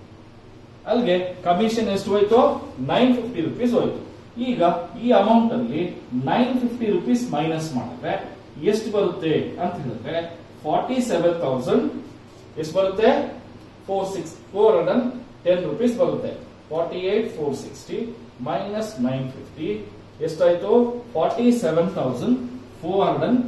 ಅಲ್ಲಿಗೆ commission ಎಷ್ಟು ಹೋಯ್ತು nine fifty rupees ಹೋಯ್ತು ಈಗ ಈ ಅಮೌಂಟ್ ಅಲ್ಲಿ ನೈನ್ ಫಿಫ್ಟಿ ರುಪೀಸ್ ಮೈನಸ್ ಮಾಡಿದ್ರೆ ಎಷ್ಟು ಬರುತ್ತೆ ಅಂತ ಹೇಳಿದ್ರೆ ಫಾರ್ಟಿ ಸೆವೆನ್ ತೌಸಂಡ್ ಎಷ್ಟು ಬರುತ್ತೆ four six four hundred ten rupees ಬರುತ್ತೆ forty eight four sixty minus nine fifty ಎಷ್ಟಾಯ್ತು forty seven thousand four hundred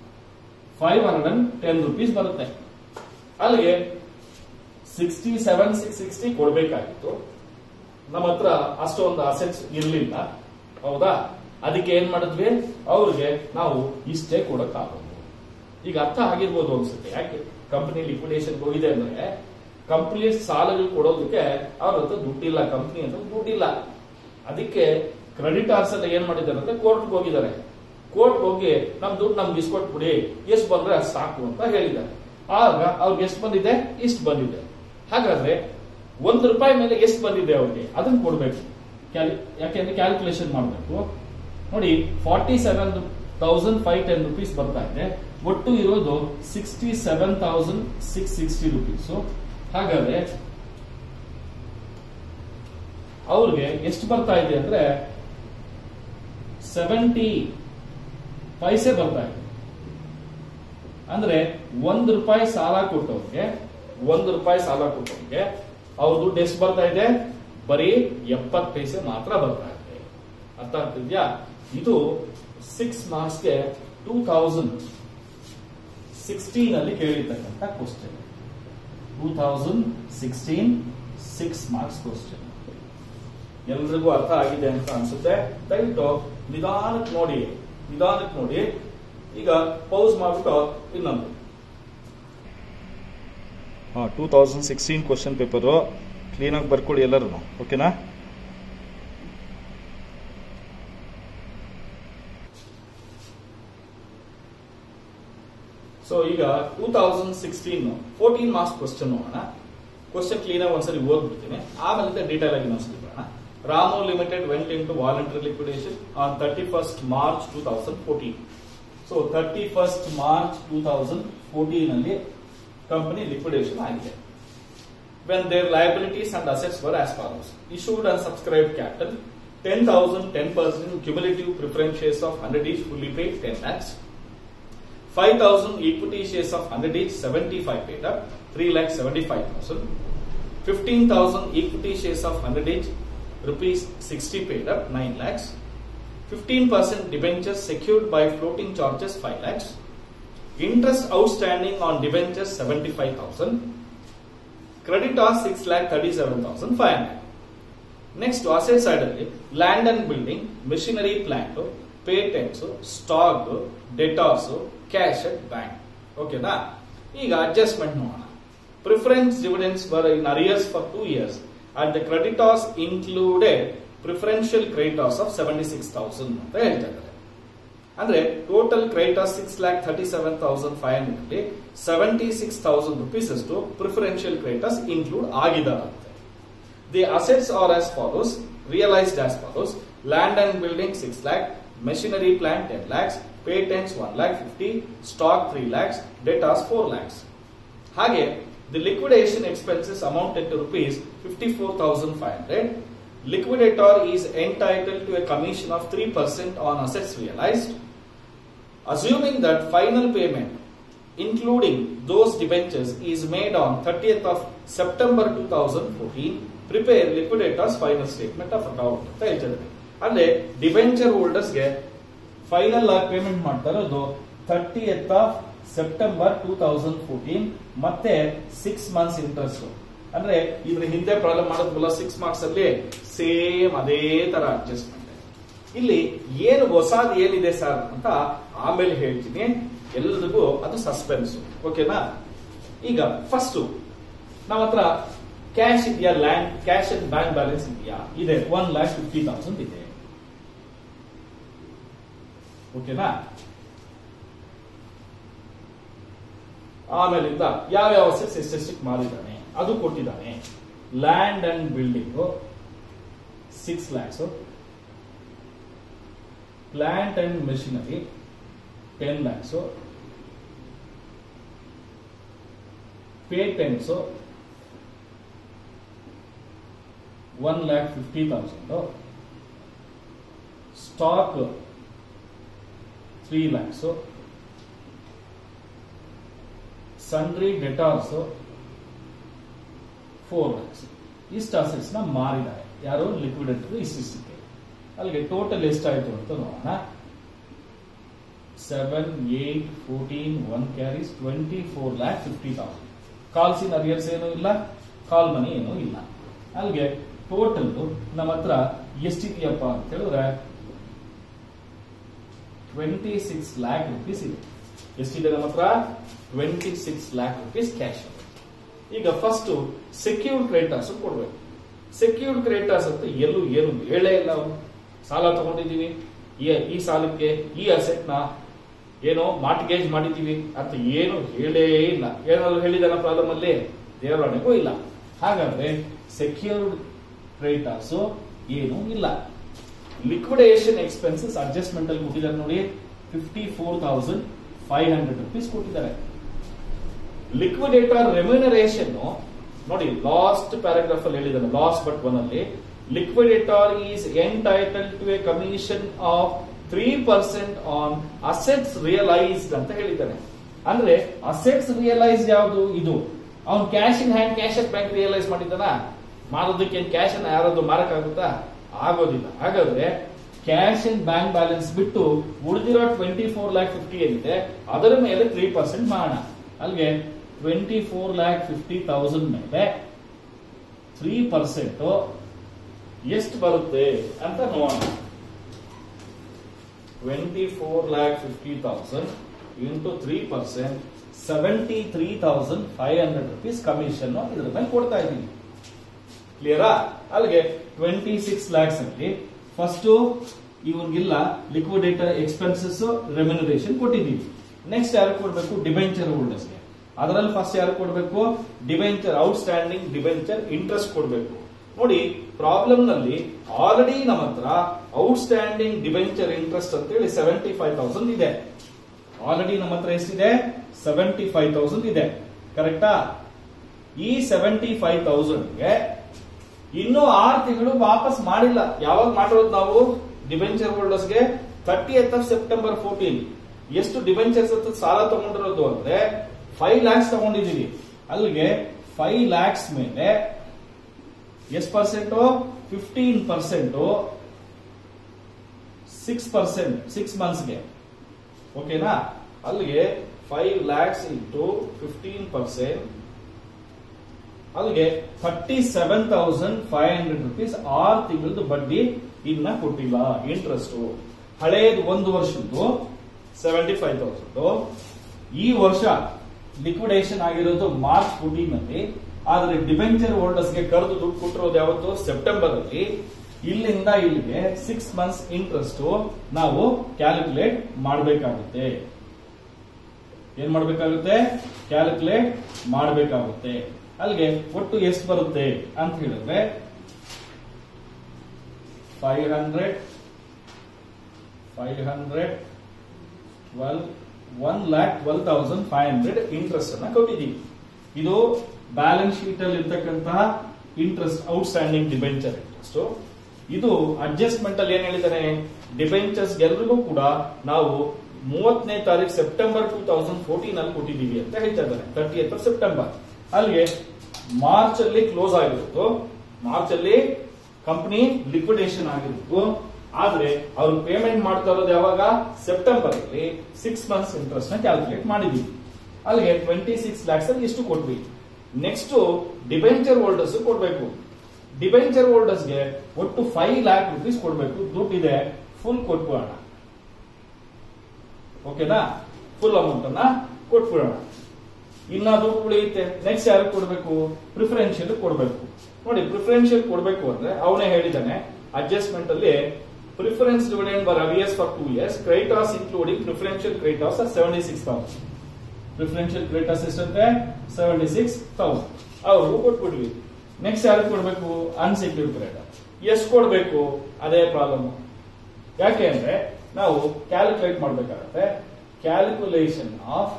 five hundred ten rupees ಬರುತ್ತೆ ಅಲ್ಲಿಗೆ ಸಿಕ್ಸ್ಟಿ ಸೆವೆನ್ ಸಿಕ್ಸ್ ಸಿಕ್ಸ್ಟಿ ಕೊಡ್ಬೇಕಾಗಿತ್ತು ನಮ್ಮ ಹತ್ರ ಅಷ್ಟೊಂದು ಅಸೆಟ್ಸ್ ಇರಲಿಲ್ಲ ಹೌದಾ ಅದಕ್ಕೆ ಏನ್ ಮಾಡಿದ್ವಿ ಅವ್ರಿಗೆ ನಾವು ಇಷ್ಟೇ ಕೊಡಕ್ಕಾಗೋದು ಈಗ ಅರ್ಥ ಆಗಿರ್ಬೋದು ಅನ್ಸುತ್ತೆ ಯಾಕೆ ಕಂಪನಿ ಲಿಕ್ವಿಡೇಷನ್ ಹೋಗಿದೆ ಅಂದ್ರೆ ಕಂಪನಿ ಸಾಲಗಳು ಕೊಡೋದಕ್ಕೆ ಅವ್ರ ಹತ್ರ ದುಡ್ಡಿಲ್ಲ ಕಂಪನಿ ಅಂತ ದುಡ್ಡಿಲ್ಲ ಅದಕ್ಕೆ ಕ್ರೆಡಿಟಾರ್ಸ್ ಎಲ್ಲ ಏನ್ ಮಾಡಿದ್ದಾರೆ ಅಂದ್ರೆ ಕೋರ್ಟ್ಗೆ ಹೋಗಿದ್ದಾರೆ ಕೋರ್ಟ್ ಹೋಗಿ ನಮ್ ದುಡ್ಡು ನಮ್ಗೆ ಇಸ್ಕೊಟ್ಬಿಡಿ ಎಷ್ಟು ಬಂದ್ರೆ ಅಷ್ಟು ಸಾಕು ಅಂತ ಹೇಳಿದ್ದಾರೆ ಆಗ ಅವ್ರಿಗೆ ಎಷ್ಟು ಬಂದಿದೆ ಇಷ್ಟು ಬಂದಿದೆ ಹಾಗಾದ್ರೆ ಒಂದು ರೂಪಾಯಿ ಮೇಲೆ ಎಷ್ಟು ಬಂದಿದೆ ಅವ್ರಿಗೆ ಅದನ್ನ ಕೊಡ್ಬೇಕು ಕ್ಯಾಲ್- ಯಾಕೆಂದ್ರೆ ಕ್ಯಾಲ್ಕುಲೇಷನ್ ಮಾಡಬೇಕು ನೋಡಿ forty seven thousand five ten rupees ಬರ್ತಾ ಇದೆ ಒಟ್ಟು ಇರೋದು sixty seven thousand six sixty rupees ಹಾಗಾದ್ರೆ ಅವ್ರಿಗೆ ಎಷ್ಟು ಬರ್ತಾ ಇದೆ ಅಂದ್ರೆ ಸೆವೆಂಟಿ ಪೈಸೆ ಬರ್ತಾ ಇದೆ ಅಂದ್ರೆ ಒಂದು ರೂಪಾಯಿ ಸಾಲ ಕೊಟ್ಟವ್ರಿಗೆ ಒಂದು ರೂಪಾಯಿ ಸಾಲ ಕೊಟ್ಟವ್ರಿಗೆ ಅವ್ರ ದುಡ್ಡು ಎಷ್ಟು ಬರ್ತಾ ಇದೆ ಬರೀ ಎಪ್ಪತ್ತು ಪೈಸೆ ಮಾತ್ರ ಬರ್ತಾ ಇದೆ ಅರ್ಥ ಆಗ್ತಿದ್ಯಾ ಇದು ಸಿಕ್ಸ್ ಮಾರ್ಕ್ಸ್ಗೆ ಟೂ ತೌಸಂಡ್ ಸಿಕ್ಸ್ಟೀನ್ ಅಲ್ಲಿ ಕೇಳಿರ್ತಕ್ಕಂಥ question two thousand sixteen six marks question ಎಲ್ರಿಗೂ ಅರ್ಥ ಆಗಿದೆ ಅಂತ ಅನ್ಸುತ್ತೆ ದಯವಿಟ್ಟು ನಿಧಾನಕ್ಕೆ ನೋಡಿ ನಿಧಾನಕ್ಕೆ ನೋಡಿ ಈಗ ಪೌಸ್ ಮಾಡ್ಬಿಟ್ಟು ಇನ್ನೊಂದು two thousand sixteen question paper ಕ್ಲೀನಾಗಿ ಬರ್ಕೊಳ್ಳಿ ಎಲ್ಲರೂ ಓಕೆನಾ ಸೊ ಈಗ two thousand sixteen fourteen marks question ನೋಡೋಣ ಕ್ವಶನ್ ಕ್ಲೀನ್ ಆಗಿ ಒಂದ್ಸರಿ ಓದ್ಬಿಡ್ತೀನಿ ಆಮೇಲೆ ಡೀಟೇಲ್ ಆಗಿ ಇನ್ನೊಂದ್ಸರಿ ಬರೋಣ Ramo limited went into voluntary liquidation on thirty first March two thousand fourteen so thirty first March two thousand fourteen ಅಲ್ಲಿ ಕಂಪನಿ ಲಿಕ್ವಿಡೇಷನ್ ಆಗಿದೆ when their liabilities and assets were as follows. Issued and subscribed capital 10,000, 10% cumulative preference shares of 100 each fully paid 10 lakhs. 5,000 equity shares of 100 each 75 paid up 3 lakhs 75,000. 15,000 equity shares of 100 each rupees 60 paid up 9 lakhs. 15% debentures secured by floating charges 5 lakhs. Interest outstanding on debentures 75,000. Creditors 6 lakh 37,500. Next asset side ಅಲ್ಲಿ land and building machinery plant patents stock debtors cash at bank ಓಕೆನಾ ಈಗ adjustment ನೋಡೋಣ preference dividends were in arrears for two years and the creditors included preferential creditors of seventy six thousand ಅಂತ ಹೇಳ್ತಾ ಇದ್ದಾರೆ ಅಂದ್ರೆ total creditors six lakh thirty seven thousand five hundred ಅಲ್ಲಿ seventy six thousand rupees ಅಷ್ಟು preferential creditors include ಆಗಿದಾರಂತೆ the assets are as follows realised as follows land and building six lakh machinery plant ten lakhs patents one lakh fifty stock three lakhs debtors four lakhs ಹಾಗೆ the liquidation expenses amounted to rupees fifty four thousand five hundred liquidator is entitled to a commission of 3% on assets realized. Assuming that final payment, including those debentures, is made on 30th of September 2014, prepare liquidator's final statement of account ಅಂತ ಹೇಳ್ತಿದ್ದಾರೆ ಅಂದ್ರೆ debenture ಹೋಲ್ಡರ್ಸ್ಗೆ final ಆಗಿ payment ಮಾಡ್ತಾ ಇರೋದು thirtieth of September two thousand fourteen ಮತ್ತೆ six months interest ಅಂದ್ರೆ ಇದ್ರ ಹಿಂದೆ ಪ್ರಾಬ್ಲಮ್ ಮಾಡೋದ್ವಲ್ಲ ಸಿಕ್ಸ್ ಮಾರ್ಕ್ಸ್ ಅಲ್ಲಿ ಸೇಮ್ ಅದೇ ತರ ಅಡ್ಜಸ್ಟ್ಮೆಂಟ್ ಇಲ್ಲಿ ಏನು ಹೊಸದ್ ಏನಿದೆ ಸರ್ ಅಂತ ಆಮೇಲೆ ಹೇಳ್ತೀನಿ ಎಲ್ಲರಿಗೂ ಅದು ಸಸ್ಪೆನ್ಸ್ ಓಕೆನಾ ಈಗ ಫಸ್ಟ್ ನಮ್ಮ ಹತ್ರ ಕ್ಯಾಶ್ ಇದೆಯಾ land cash and bank balance ಇದೆಯಾ ಇದೆ ಒನ್ ಲ್ಯಾಕ್ ಫಿಫ್ಟಿ ತೌಸಂಡ್ ಇದೆ ಓಕೆನಾ ಆಮೇಲಿಂದ ಯಾವ್ಯಾವ ಅಸೆಟ್ಸ್ ಎಷ್ಟೆಷ್ಟಕ್ಕೆ ಮಾರಿದ್ದಾನೆ ಅದು ಕೊಟ್ಟಿದ್ದಾನೆ land and building six lakhs plant and machinery ten lakhs patents one lakh fifty thousand stock three lakhs sundry debtors four lakhs ಇಷ್ಟು ಅಸೆಟ್ಸ್ ನ ಮಾರಿದ್ದಾರೆ ಯಾರು ಲಿಕ್ವಿಡೇಟರ್ ಇಷ್ಟಿಷ್ಟಕ್ಕೆ ಅಲ್ಲಿಗೆ ಟೋಟಲ್ ಎಷ್ಟಾಯ್ತು ಅಂತ ನೋಡೋಣ seven eight fourteen one carries twenty four lakh fifty thousand calls in arrears ಏನೂ ಇಲ್ಲ call ಮನಿ ಏನೂ ಇಲ್ಲ ಅಲ್ಲಿಗೆ ಟೋಟಲ್ ನಮ್ಮ ಹತ್ರ ಎಷ್ಟಿದೆಯಪ್ಪ ಅಂತ ಹೇಳಿದ್ರೆ ಟ್ವೆಂಟಿ ಸಿಕ್ಸ್ ಲ್ಯಾಕ್ ರುಪೀಸ್ ಇದೆ ಎಷ್ಟಿದೆ ನಮ್ಮ ಹತ್ರ twenty six lakh rupees cash ಈಗ ಫಸ್ಟ್ ಸೆಕ್ಯೂರ್ಡ್ ಕ್ರೆಡಿಟರ್ಸ್ ಕೊಡ್ಬೇಕು ಸೆಕ್ಯೂರ್ಡ್ ಕ್ರೆಡಿಟರ್ಸ್ ಅಂತ ಎಲ್ಲೂ ಏನು ಹೇಳೇ ಇಲ್ಲ ಅವರು ಸಾಲ ತಗೊಂಡಿದ್ದೀವಿ ಈ- ಈ ಸಾಲಕ್ಕೆ ಈ ಅಸೆಟ್ ನ ಏನೋ ಮಾರ್ಟ್ಗೇಜ್ ಮಾಡಿದ್ದೀವಿ ಅಂತ ಏನು ಹೇಳೇ ಇಲ್ಲ ಏನಾದ್ರು ಹೇಳಿದಾನ ಪ್ರಾಬ್ಲಮ್ ಅಲ್ಲಿ ದೇವರಣೆಗೂ ಇಲ್ಲ ಹಾಗಾದ್ರೆ ಸೆಕ್ಯೂರ್ಡ್ ಕ್ರೆಡಿಟರ್ಸ್ ಏನು ಇಲ್ಲ ಲಿಕ್ವಿಡೇಷನ್ ಎಕ್ಸ್ಪೆನ್ಸಸ್ ಅಡ್ಜಸ್ಟ್ಮೆಂಟ್ ಅಲ್ಲಿ ಕೊಟ್ಟಿದ್ದಾರೆ ನೋಡಿ fifty four thousand five hundred rupees ಕೊಟ್ಟಿದ್ದಾರೆ ಲಿಕ್ವಿಡೇಟರ್ ರೆಮ್ಯುನರೇಷನ್ ನೋಡಿ ಲಾಸ್ಟ್ ಪ್ಯಾರಾಗ್ರಾಫ್ ಅಲ್ಲಿ ಹೇಳಿದ್ದಾನೆ ಲಾಸ್ಟ್ ಬಟ್ ಒನ್ ಅಲ್ಲಿ liquidator is entitled to a commission of three percent on assets realised ಅಂತ ಹೇಳಿದ್ದಾನೆ ಅಂದ್ರೆ ಅಸೆಟ್ಸ್ ರಿಯಲೈಸ್ ಯಾವುದು ಇದು ಅವ್ನು cash in hand cash at bank realise ಮಾಡಿದ್ದಾನ ಮಾರೋದಕ್ಕೆ ಕ್ಯಾಶ್ ಅನ್ನ ಯಾರಾದ್ರು ಮಾರಕ್ಕಾಗುತ್ತಾ ಆಗೋದಿಲ್ಲ ಹಾಗಾದ್ರೆ ಕ್ಯಾಶ್ ಇನ್ ಬ್ಯಾಂಕ್ ಬ್ಯಾಲೆನ್ಸ್ ಬಿಟ್ಟು ಉಳಿದಿರೋ ಟ್ವೆಂಟಿ ಫೋರ್ ಲ್ಯಾಕ್ ಫಿಫ್ಟಿ ಏನಿದೆ ಅದರ ಮೇಲೆ ತ್ರೀ ಪರ್ಸೆಂಟ್ ಮಾಡೋಣ ಅಲ್ಲಿಗೆ twenty four lakh fifty thousand ಮೇಲೆ ತ್ರೀ ಪರ್ಸೆಂಟ್ ಎಷ್ಟು ಬರುತ್ತೆ ಅಂತ ನೋಡೋಣ twenty four lakh fifty thousand into three percent seventy three thousand five hundred rupees commission ಇದ್ರ ಮೇಲೆ ಕೊಡ್ತಾ ಇದ್ದೀವಿ ಕ್ಲಿಯರಾ ಅಲ್ಲಿಗೆ ಟ್ವೆಂಟಿ ಸಿಕ್ಸ್ ಲ್ಯಾಕ್ಸ್ ಅಲ್ಲಿ ಫಸ್ಟ್ ಇವನ್ಗಿಲ್ಲ ಲಿಕ್ವಿಡೇಟರ್ ಎಕ್ಸ್ಪೆನ್ಸಸ್ ರೆಮ್ಯುನರೇಷನ್ ಕೊಟ್ಟಿದ್ದೀವಿ ನೆಕ್ಸ್ಟ್ ಯಾರು ಕೊಡಬೇಕು ಡಿಬೆಂಚರ್ ಹೋಲ್ಡರ್ಸ್ಗೆ ಅದರಲ್ಲಿ ಫಸ್ಟ್ ಯಾರು ಕೊಡಬೇಕು debenture outstanding debenture interest ಕೊಡಬೇಕು ನೋಡಿ ಪ್ರಾಬ್ಲಮ್ ನಲ್ಲಿ ಆಲ್ರೆಡಿ ನಮ್ಮ ಹತ್ರ ಔಟ್ ಸ್ಟ್ಯಾಂಡಿಂಗ್ ಡಿಬೆಂಚರ್ ಇಂಟ್ರೆಸ್ಟ್ ಅಂತ ಹೇಳಿ ಸೆವೆಂಟಿ ಫೈವ್ ತೌಸಂಡ್ ಇದೆ ಆಲ್ರೆಡಿ ನಮ್ಮ ಹತ್ರ ಎಷ್ಟಿದೆ ಸೆವೆಂಟಿ ಫೈವ್ ತೌಸಂಡ್ ಇದೆ ಕರೆಕ್ಟಾ ಈ ಸೆವೆಂಟಿ ಫೈವ್ ತೌಸಂಡ್ಗೆ ಇನ್ನೂ ಆರು ತಿಂಗಳು ವಾಪಸ್ ಮಾಡಿಲ್ಲ ಯಾವಾಗ ಮಾಡಿರೋದು ನಾವು ಡಿಬೆಂಚರ್ ಹೋಲ್ಡರ್ಸ್ಗೆ thirtieth of September fourteen ಎಷ್ಟು ಡಿಬೆಂಚರ್ಸ್ ಹತ್ರ ಸಾಲ ತಗೊಂಡಿರೋದು ಅಂದ್ರೆ ಫೈವ್ ಲ್ಯಾಕ್ಸ್ ತಗೊಂಡಿದೀವಿ ಅಲ್ಲಿಗೆ ಫೈವ್ ಲ್ಯಾಕ್ಸ್ ಮೇಲೆ ಎಷ್ಟು percent fifteen percent six percent six ಮಂತ್ಸ್ಗೆ ಓಕೆನಾ ಅಲ್ಲಿಗೆ five lakhs into fifteen percent ಅಲ್ಲಿಗೆ thirty seven thousand five hundred rupees ಆರು ತಿಂಗಳದ್ದು ಬಡ್ಡಿ ಇನ್ನ ಕೊಟ್ಟಿಲ್ಲ ಇಂಟ್ರೆಸ್ಟ್ ಹಳೇದು ಒಂದು ವರ್ಷದ್ದು ಸೆವೆಂಟಿ ಫೈವ್ ತೌಸಂಡ್ ಈ ವರ್ಷ ಲಿಕ್ವಿಡೇಷನ್ ಆಗಿರೋದು ಮಾರ್ಚ್ ಫೋರ್ಟೀನ್ ಅಲ್ಲಿ ಆದ್ರೆ ಡಿಬೆಂಚರ್ ಹೋಲ್ಡರ್ಸ್ ಗೆ ಕರೆದು ದುಡ್ಡು ಕೊಟ್ಟಿರೋದು ಯಾವತ್ತು ಸೆಪ್ಟೆಂಬರ್ ಅಲ್ಲಿ ಇಲ್ಲಿಂದ ಇಲ್ಲಿಗೆ ಸಿಕ್ಸ್ ಮಂತ್ಸ್ ಇಂಟ್ರೆಸ್ಟ್ ನಾವು ಕ್ಯಾಲ್ಕುಲೇಟ್ ಮಾಡಬೇಕಾಗುತ್ತೆ ಏನ್ ಮಾಡಬೇಕಾಗುತ್ತೆ ಕ್ಯಾಲ್ಕುಲೇಟ್ ಮಾಡಬೇಕಾಗುತ್ತೆ ಅಲ್ಲಿಗೆ ಒಟ್ಟು ಎಷ್ಟು ಬರುತ್ತೆ ಅಂತ ಹೇಳಿದ್ರೆ five hundred five hundred twelve one lakh twelve thousand five hundred interest ಅನ್ನ ಕೊಟ್ಟಿದ್ದೀವಿ ಇದು ಬ್ಯಾಲೆನ್ಸ್ ಶೀಟ್ ಅಲ್ಲಿ ಇರ್ತಕ್ಕಂತಹ interest outstanding debenture interest ಇದು ಅಡ್ಜಸ್ಟ್ಮೆಂಟ್ ಅಲ್ಲಿ ಏನ್ ಹೇಳಿದಾನೆ ಡಿಬೆಂಚರ್ಸ್ ಎಲ್ರಿಗೂ ಕೂಡ ನಾವು ಮೂವತ್ತನೇ ತಾರೀಕು ಸೆಪ್ಟೆಂಬರ್ ಟೂ ತೌಸಂಡ್ ಫೋರ್ಟೀನ್ ಅಲ್ಲಿ ಕೊಟ್ಟಿದ್ದೀವಿ ಅಂತ ಹೇಳ್ತಾ ಇದ್ದಾರೆ ತರ್ಟಿ ಏತ್ ಸೆಪ್ಟೆಂಬರ್ ಅಲ್ಲಿಗೆ ಮಾರ್ಚ್ ಅಲ್ಲಿ ಕ್ಲೋಸ್ ಆಗಿರುತ್ತೆ ಮಾರ್ಚ್ ಅಲ್ಲಿ ಕಂಪನಿ ಲಿಕ್ವಿಡೇಷನ್ ಆಗಿರುತ್ತೆ ಆದ್ರೆ ಅವ್ರು ಪೇಮೆಂಟ್ ಮಾಡ್ತಾ ಇರೋದು ಯಾವಾಗ ಸೆಪ್ಟೆಂಬರ್ ಅಲ್ಲಿ ಸಿಕ್ಸ್ ಮಂತ್ಸ್ ಇಂಟ್ರೆಸ್ಟ್ ನ ಕ್ಯಾಲ್ಕುಲೇಟ್ ಮಾಡಿದೀವಿ ಅಲ್ಲಿಗೆ ಟ್ವೆಂಟಿ ಸಿಕ್ಸ್ ಲ್ಯಾಕ್ಸ್ ಅಲ್ಲಿ ಎಷ್ಟು ಕೊಟ್ವಿ ನೆಕ್ಸ್ಟ್ ಡಿಬೆಂಚರ್ ಹೋಲ್ಡರ್ಸ್ ಕೊಡ್ಬೇಕು ಡಿಬೆಂಚರ್ ಹೋಲ್ಡರ್ಸ್ಗೆ ಒಟ್ಟು ಫೈವ್ ಲ್ಯಾಕ್ ರುಪೀಸ್ ಕೊಡ್ಬೇಕು ದುಡ್ಡಿದೆ ಫುಲ್ ಕೊಟ್ಬಿಡೋಣ ಓಕೆನಾ ಫುಲ್ ಅಮೌಂಟ್ ಅನ್ನ ಕೊಟ್ಬಿಡೋಣ ಇನ್ನ ದುಡ್ಡು ಉಳಿಯುತ್ತೆ ನೆಕ್ಸ್ಟ್ ಯಾರು ಕೊಡ್ಬೇಕು ಪ್ರಿಫರೆನ್ಷಿಯಲ್ ಕೊಡ್ಬೇಕು ನೋಡಿ ಪ್ರಿಫರೆನ್ಷಿಯಲ್ ಕೊಡ್ಬೇಕು ಅಂದ್ರೆ ಅವನೇ ಹೇಳಿದಾನೆ ಅಡ್ಜಸ್ಟ್ಮೆಂಟ್ ಅಲ್ಲಿ preference dividend were arrears for two years creditors including preferential creditors seventy six thousand preferential creditors ಎಷ್ಟಂತೆ ಸೆವೆಂಟಿ ಸಿಕ್ಸ್ ತೌಸಂಡ್ ಅವ್ರಿಗೂ ಕೊಟ್ಬಿಡ್ವಿ ನೆಕ್ಸ್ಟ್ ಯಾರು ಕೊಡ್ಬೇಕು ಅನ್ಸೆಕ್ಯೂರ್ಡ್ ಕ್ರೈಟರ್ ಎಷ್ಟು ಕೊಡ್ಬೇಕು ಅದೇ ಪ್ರಾಬ್ಲಮ್ ಯಾಕೆ ಅಂದ್ರೆ ನಾವು ಕ್ಯಾಲ್ಕುಲೇಟ್ ಮಾಡ್ಬೇಕಾಗತ್ತೆ ಕ್ಯಾಲ್ಕುಲೇಷನ್ ಆಫ್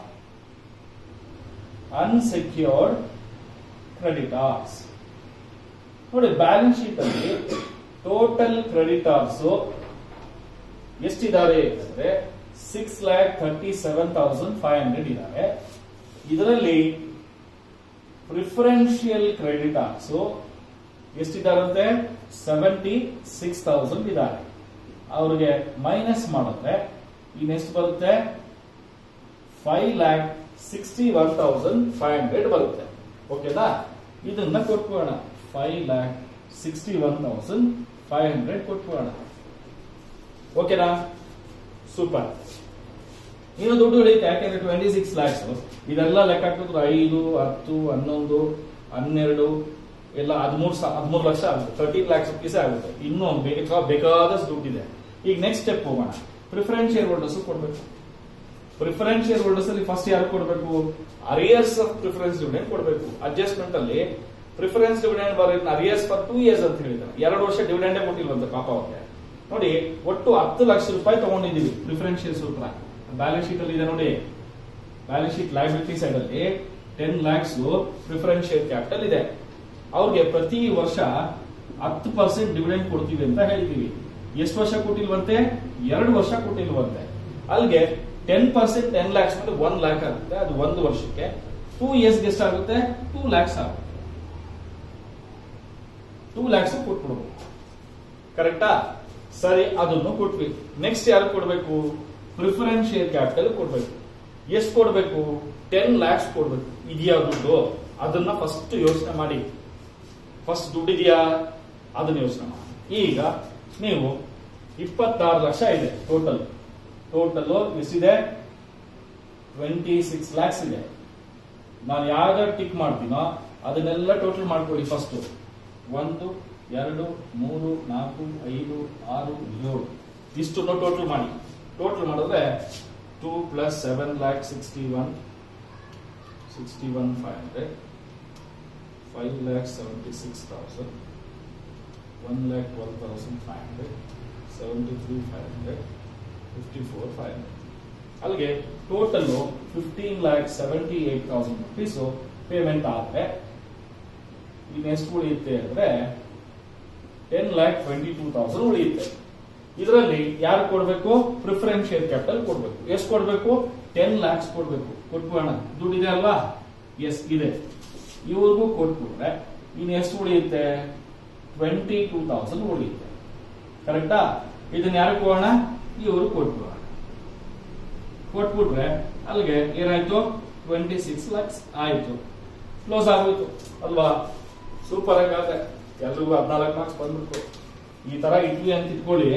ಅನ್ಸೆಕ್ಯೂರ್ಡ್ ಕ್ರೆಡಿಟಾರ್ಸ್ ನೋಡಿ ಬ್ಯಾಲೆನ್ಸ್ ಶೀಟ್ ಅಲ್ಲಿ ಟೋಟಲ್ ಕ್ರೆಡಿಟಾರ್ಸ್ ಎಷ್ಟಿದ್ದಾರೆ ಅಂದ್ರೆ six lakh thirty seven thousand five hundred ಇದ್ದಾರೆ ಇದರಲ್ಲಿ ಪ್ರಿಫರೆನ್ಷಿಯಲ್ ಕ್ರೆಡಿಟಾರ್ಸ್ ಎಷ್ಟಿದ್ದಾರಂತೆ ಸೆವೆಂಟಿ ಸಿಕ್ಸ್ ತೌಸಂಡ್ ಇದ್ದಾರೆ ಅವ್ರಿಗೆ ಮೈನಸ್ ಮಾಡಿದ್ರೆ ಇನ್ನೆಷ್ಟು ಬರುತ್ತೆ five lakh sixty one thousand five hundred ಬರುತ್ತೆ ಓಕೆನಾ ಇದನ್ನ ಕೊಟ್ಬಿಡೋಣ five lakh sixty one thousand five hundred ಕೊಟ್ಬಿಡೋಣ ಓಕೆನಾ ಸೂಪರ್ ಇನ್ನು ದುಡ್ಡು ಉಳಿಯುತ್ತೆ ಯಾಕೆಂದ್ರೆ ಟ್ವೆಂಟಿ ಸಿಕ್ಸ್ ಲ್ಯಾಕ್ಸ್ ಇದೆಲ್ಲ ಲೆಕ್ಕ ಹಾಕಿದ್ರು ಐದು ಹತ್ತು ಹನ್ನೊಂದು ಹನ್ನೆರಡು ಎಲ್ಲ ಹದಿಮೂರು ಹದಿಮೂರು ಲಕ್ಷ ಆಗುತ್ತೆ ತರ್ಟೀನ್ ಲ್ಯಾಕ್ಸ್ ರುಪೀಸ್ ಆಗುತ್ತೆ ಇನ್ನೂ ಬೇಕಾ ಬೇಕಾದಷ್ಟು ದುಡ್ಡಿದೆ ಈಗ ನೆಕ್ಸ್ಟ್ ಸ್ಟೆಪ್ ಹೋಗೋಣ ಪ್ರಿಫರೆನ್ಸ್ ಶೇರ್ ಹೋಲ್ಡರ್ಸ್ ಕೊಡ್ಬೇಕು ಪ್ರಿಫರೆನ್ಸ್ ಶೇರ್ ಹೋಲ್ಡರ್ಸ್ ಅಲ್ಲಿ ಫಸ್ಟ್ ಯಾರು ಕೊಡಬೇಕು ಅರಿಯರ್ಸ್ ಆಫ್ ಪ್ರಿಫರೆನ್ಸ್ ಡಿವಿಡೆಂಡ್ ಕೊಡಬೇಕು ಅಡ್ಜಸ್ಟ್ಮೆಂಟ್ ಅಲ್ಲಿ preference dividend were arrears for two years ಅಂತ ಹೇಳಿದ್ದಾರೆ ಎರಡು ವರ್ಷ ಡಿವಿಡೆಂಡೇ ಕೊಟ್ಟಿಲ್ವಂತ ಪಾಪ ಅವ್ರಿಗೆ ನೋಡಿ ಒಟ್ಟು ಹತ್ತು ಲಕ್ಷ ರೂಪಾಯಿ ತಗೊಂಡಿದ್ದೀವಿ ಪ್ರಿಫರೆನ್ಸ್ ಶೇರ್ ಸೂತ್ರ ಬ್ಯಾಲೆನ್ಸ್ ಶೀಟ್ ಅಲ್ಲಿ ಇದೆ ನೋಡಿ ಬ್ಯಾಲೆನ್ಸ್ ಶೀಟ್ ಲೈಬಿಲಿಟಿ ಸೈಡ್ ಅಲ್ಲಿ ten lakhs preference share capital ಇದೆ ಅವ್ರಿಗೆ ಪ್ರತಿ ವರ್ಷ ಹತ್ತು ಪರ್ಸೆಂಟ್ ಡಿವಿಡೆಂಡ್ ಕೊಡ್ತೀವಿ ಅಂತ ಹೇಳಿದೀವಿ ಎಷ್ಟು ವರ್ಷ ಕೊಟ್ಟಿಲ್ವಂತೆ ಎರಡು ವರ್ಷ ಕೊಟ್ಟಿಲ್ವಂತೆ ಅಲ್ಲಿಗೆ ಟೆನ್ ಪರ್ಸೆಂಟ್ ಟೆನ್ ಲ್ಯಾಕ್ಸ್ ಮೇಲೆ ಒನ್ ಲ್ಯಾಕ್ ಆಗುತ್ತೆ ಅದು ಒಂದು ವರ್ಷಕ್ಕೆ ಟೂ ಇಯರ್ಸ್ಗೆ ಎಷ್ಟಾಗುತ್ತೆ ಟೂ ಲ್ಯಾಕ್ಸ್ ಆಗುತ್ತೆ ಟೂ ಲ್ಯಾಕ್ಸ್ ಕೊಟ್ಬಿಡ್ಬೇಕು ಕರೆಕ್ಟಾ ಸರಿ ಅದನ್ನು ಕೊಟ್ವಿ ನೆಕ್ಸ್ಟ್ ಯಾರು ಕೊಡ್ಬೇಕು ಪ್ರಿಫರೆನ್ಸ್ ಶೇರ್ ಕ್ಯಾಪಿಟಲ್ ಕೊಡ್ಬೇಕು ಎಷ್ಟು ಕೊಡ್ಬೇಕು ಟೆನ್ ಲ್ಯಾಕ್ಸ್ ಕೊಡ್ಬೇಕು ಇದೆಯಾ ದುಡ್ಡು ಅದನ್ನ ಫಸ್ಟ್ ಯೋಚನೆ ಮಾಡಿ ಫಸ್ಟ್ ದುಡ್ಡಿದೆಯಾ ಅದನ್ನ ಯೋಚನೆ ಮಾಡಿ ಈಗ ನೀವು ಇಪ್ಪತ್ತಾರು ಲಕ್ಷ ಇದೆ ಟೋಟಲ್ ಟೋಟಲ್ ಎಷ್ಟಿದೆ ಟ್ವೆಂಟಿ ಸಿಕ್ಸ್ ಲ್ಯಾಕ್ಸ್ ಇದೆ ನಾನು ಯಾವ್ದಾರು ಟಿಕ್ ಮಾಡ್ತೀನೋ ಅದನ್ನೆಲ್ಲ ಟೋಟಲ್ ಮಾಡ್ಕೊಳ್ಳಿ ಫಸ್ಟ್ ಒಂದು ಎರಡು ಮೂರು ನಾಲ್ಕು ಐದು ಆರು ಏಳು ಇಷ್ಟನ್ನು ಟೋಟಲ್ ಮಾಡಿ ಟೋಟಲ್ ಮಾಡಿದ್ರೆ two plus seven lakh sixty one sixty one five hundred five lakh seventy six thousand one lakh twelve thousand five hundred seventy three five hundred fifty four five hundred ಅಲ್ಲಿಗೆ total fifteen lakh seventy eight thousand rupees payment ಆದರೆ ಇನ್ನು ಎಷ್ಟು ಉಳಿಯುತ್ತೆ ಅಂದ್ರೆ ten lakh twenty two thousand ಉಳಿಯುತ್ತೆ ಇದರಲ್ಲಿ ಯಾರು ಕೊಡಬೇಕು ಪ್ರಿಫರೆನ್ಸ್ ಶೇರ್ ಕ್ಯಾಪಿಟಲ್ ಕೊಡಬೇಕು ಎಷ್ಟು ಕೊಡಬೇಕು ಟೆನ್ ಲ್ಯಾಕ್ಸ್ ಕೊಡಬೇಕು ಕೊಟ್ಬಿಡೋಣ ದುಡ್ಡಿದೆ ಅಲ್ವಾ ಎಸ್ ಇದೆ ಇವ್ರಿಗೂ ಕೊಟ್ಬಿಟ್ರೆ ಇನ್ನು ಎಷ್ಟು ಉಳಿಯುತ್ತೆ ಟ್ವೆಂಟಿ ಟೂ ತೌಸಂಡ್ ಉಳಿಯುತ್ತೆ ಕರೆಕ್ಟಾ ಇದನ್ನ ಯಾರು ಕೊಡೋಣ ಇವರು ಕೊಟ್ಬಿಡೋಣ ಕೊಟ್ಬಿಟ್ರೆ ಅಲ್ಲಿಗೆ ಏನಾಯ್ತು ಟ್ವೆಂಟಿ ಸಿಕ್ಸ್ ಲ್ಯಾಕ್ಸ್ ಆಯ್ತು ಕ್ಲೋಸ್ ಆಗೋಯ್ತು ಅಲ್ವಾ ಸೂಪರ್ ಆಗಾದ್ರೆ ಎಲ್ರಿಗೂ ಹದಿನಾಲ್ಕು ಮಾರ್ಕ್ಸ್ ಬಂದ್ಬಿಟ್ಟು ಈ ತರ ಇಟ್ವಿ ಅಂತ ಇಟ್ಕೊಳ್ಳಿ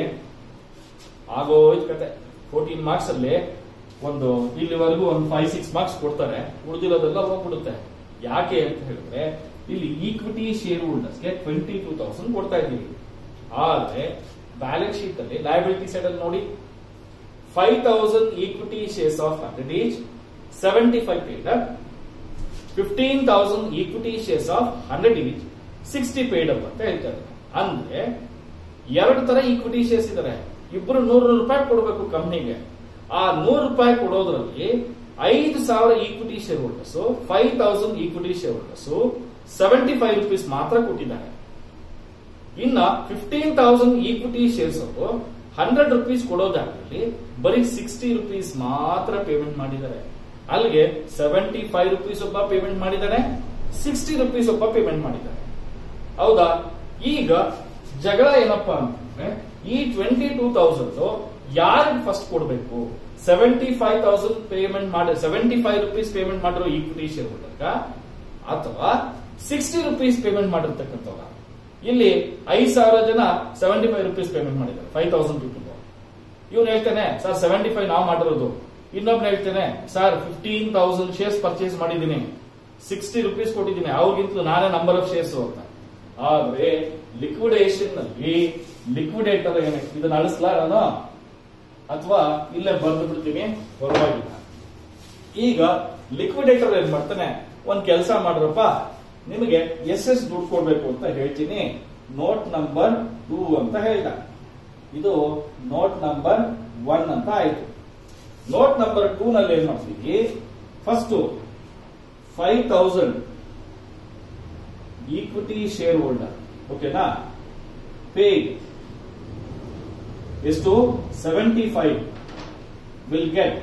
ಆಗೋಯ್ತು ಕತೆ ಫೋರ್ಟೀನ್ ಮಾರ್ಕ್ಸ್ ಅಲ್ಲಿ ಒಂದು ಇಲ್ಲಿವರೆಗೂ ಒಂದು ಫೈವ್ ಸಿಕ್ಸ್ ಮಾರ್ಕ್ಸ್ ಕೊಡ್ತಾರೆ ಉಳಿದಿರೋದೆಲ್ಲ ಹೋಗ್ಬಿಡುತ್ತೆ ಯಾಕೆ ಅಂತ ಹೇಳಿದ್ರೆ ಇಲ್ಲಿ ಈಕ್ವಿಟಿ ಶೇರ್ ಹೋಲ್ಡರ್ಸ್ಗೆ ಟ್ವೆಂಟಿ ಟೂ ತೌಸಂಡ್ ಕೊಡ್ತಾ ಇದ್ದೀವಿ ಆದ್ರೆ ಬ್ಯಾಲೆನ್ಸ್ ಶೀಟ್ ಅಲ್ಲಿ ಲಯಬಿಲಿಟಿ ಸೈಡ್ ಅಲ್ಲಿ ನೋಡಿ five thousand equity shares of hundred each seventy five paid up fifteen thousand equity shares of hundred each sixty paid up ಅಂತ ಹೇಳ್ತಾರೆ ಅಂದ್ರೆ ಎರಡು ತರ ಈಕ್ವಿಟಿ ಶೇರ್ಸ್ ಇದಾರೆ ಇಬ್ರು ನೂರು ರೂಪಾಯಿ ಕೊಡಬೇಕು ಕಂಪ್ನಿಗೆ ಆ ನೂರು ರೂಪಾಯಿ ಕೊಡೋದ್ರಲ್ಲಿ ಐದು ಸಾವಿರ equity share holders five thousand equity share holders seventy five rupees ಮಾತ್ರ ಕೊಟ್ಟಿದ್ದಾರೆ ಇನ್ನ ಫಿಫ್ಟೀನ್ ತೌಸಂಡ್ ಈಕ್ವಿಟಿ ಶೇರ್ಸ್ ಅವರು ಹಂಡ್ರೆಡ್ ರುಪೀಸ್ ಕೊಡೋದಾಗ್ಲಿ ಬರೀ ಸಿಕ್ಸ್ಟಿ ರುಪೀಸ್ ಮಾತ್ರ ಪೇಮೆಂಟ್ ಮಾಡಿದ್ದಾರೆ ಅಲ್ಲಿಗೆ ಸೆವೆಂಟಿ ಫೈವ್ ರುಪೀಸ್ ಒಬ್ಬ ಪೇಮೆಂಟ್ ಮಾಡಿದ್ದಾರೆ ಸಿಕ್ಸ್ಟಿ ರುಪೀಸ್ ಒಬ್ಬ ಪೇಮೆಂಟ್ ಮಾಡಿದ್ದಾರೆ ಹೌದಾ ಈಗ ಜಗಳ ಏನಪ್ಪಾ ಅಂತಂದ್ರೆ ಈ ಟ್ವೆಂಟಿ ಟೂ ತೌಸಂಡ್ ಯಾರಿಗೆ ಫಸ್ಟ್ ಕೊಡಬೇಕು ಸೆವೆಂಟಿ ಫೈವ್ ತೌಸಂಡ್ ಪೇಮೆಂಟ್ ಮಾಡಿ ಸೆವೆಂಟಿ ಫೈವ್ ರುಪೀಸ್ ಪೇಮೆಂಟ್ ಮಾಡಿರೋ ಈಕ್ವಿಟಿ ಶೇರ್ ಹೋಲ್ಡರ್ಗ ಅಥವಾ ಸಿಕ್ಸ್ಟಿ ರುಪೀಸ್ ಪೇಮೆಂಟ್ ಮಾಡಿರ್ತಕ್ಕಂಥವ್ರ ಇಲ್ಲಿ ಐದ್ ಸಾವಿರ ಜನ ಸೆವೆಂಟಿ ಫೈವ್ ರುಪೀಸ್ ಪೇಮೆಂಟ್ ಮಾಡಿದ್ದಾರೆ ಫೈವ್ ತೌಸಂಡ್ ಪೀಪಲ್ ಇವನು ಹೇಳ್ತಾನೆ ಸರ್ ಸೆವೆಂಟಿ ಫೈವ್ ನಾವು ಮಾಡಿರೋದು ಇನ್ನೊಬ್ನ ಹೇಳ್ತೇನೆ sir fifteen thousand shares purchase ಮಾಡಿದ್ದೀನಿ ಸಿಕ್ಸ್ಟಿ ರುಪೀಸ್ ಕೊಟ್ಟಿದ್ದೀನಿ ಅವ್ರಿಗಿಂತಲೂ ನಾನೇ ನಂಬರ್ ಆಫ್ ಶೇರ್ಸ್ ಅಂತ ಆದ್ರೆ ಲಿಕ್ವಿಡೇಷನ್ ನಲ್ಲಿ ಲಿಕ್ವಿಡೇಟರ್ ಏನ ಇದನ್ನ ಅಳಿಸ್ಲಾ ನಾನು ಅಥವಾ ಇಲ್ಲೇ ಬರೆದು ಬಿಡ್ತೀನಿ ಪರವಾಗಿಲ್ಲ ಈಗ ಲಿಕ್ವಿಡೇಟರ್ ಏನ್ ಮಾಡ್ತಾನೆ ಒಂದ್ ಕೆಲಸ ಮಾಡ್ರಪ್ಪ ನಿಮಗೆ ಎಸ್ ಎಸ್ ದುಡ್ಡು ಕೊಡ್ಬೇಕು ಅಂತ ಹೇಳ್ತೀನಿ ನೋಟ್ ನಂಬರ್ ಟೂ ಅಂತ ಹೇಳ್ದ ಇದು ನೋಟ್ ನಂಬರ್ ಒನ್ ಅಂತ ಆಯ್ತು ನೋಟ್ ನಂಬರ್ ಟೂ ನಲ್ಲಿ ಏನ್ ಮಾಡ್ತೀವಿ first five thousand equity share holder ಓಕೆನಾ ಪೇ ಎಷ್ಟು ಸೆವೆಂಟಿ ಫೈವ್ ವಿಲ್ ಗೆಟ್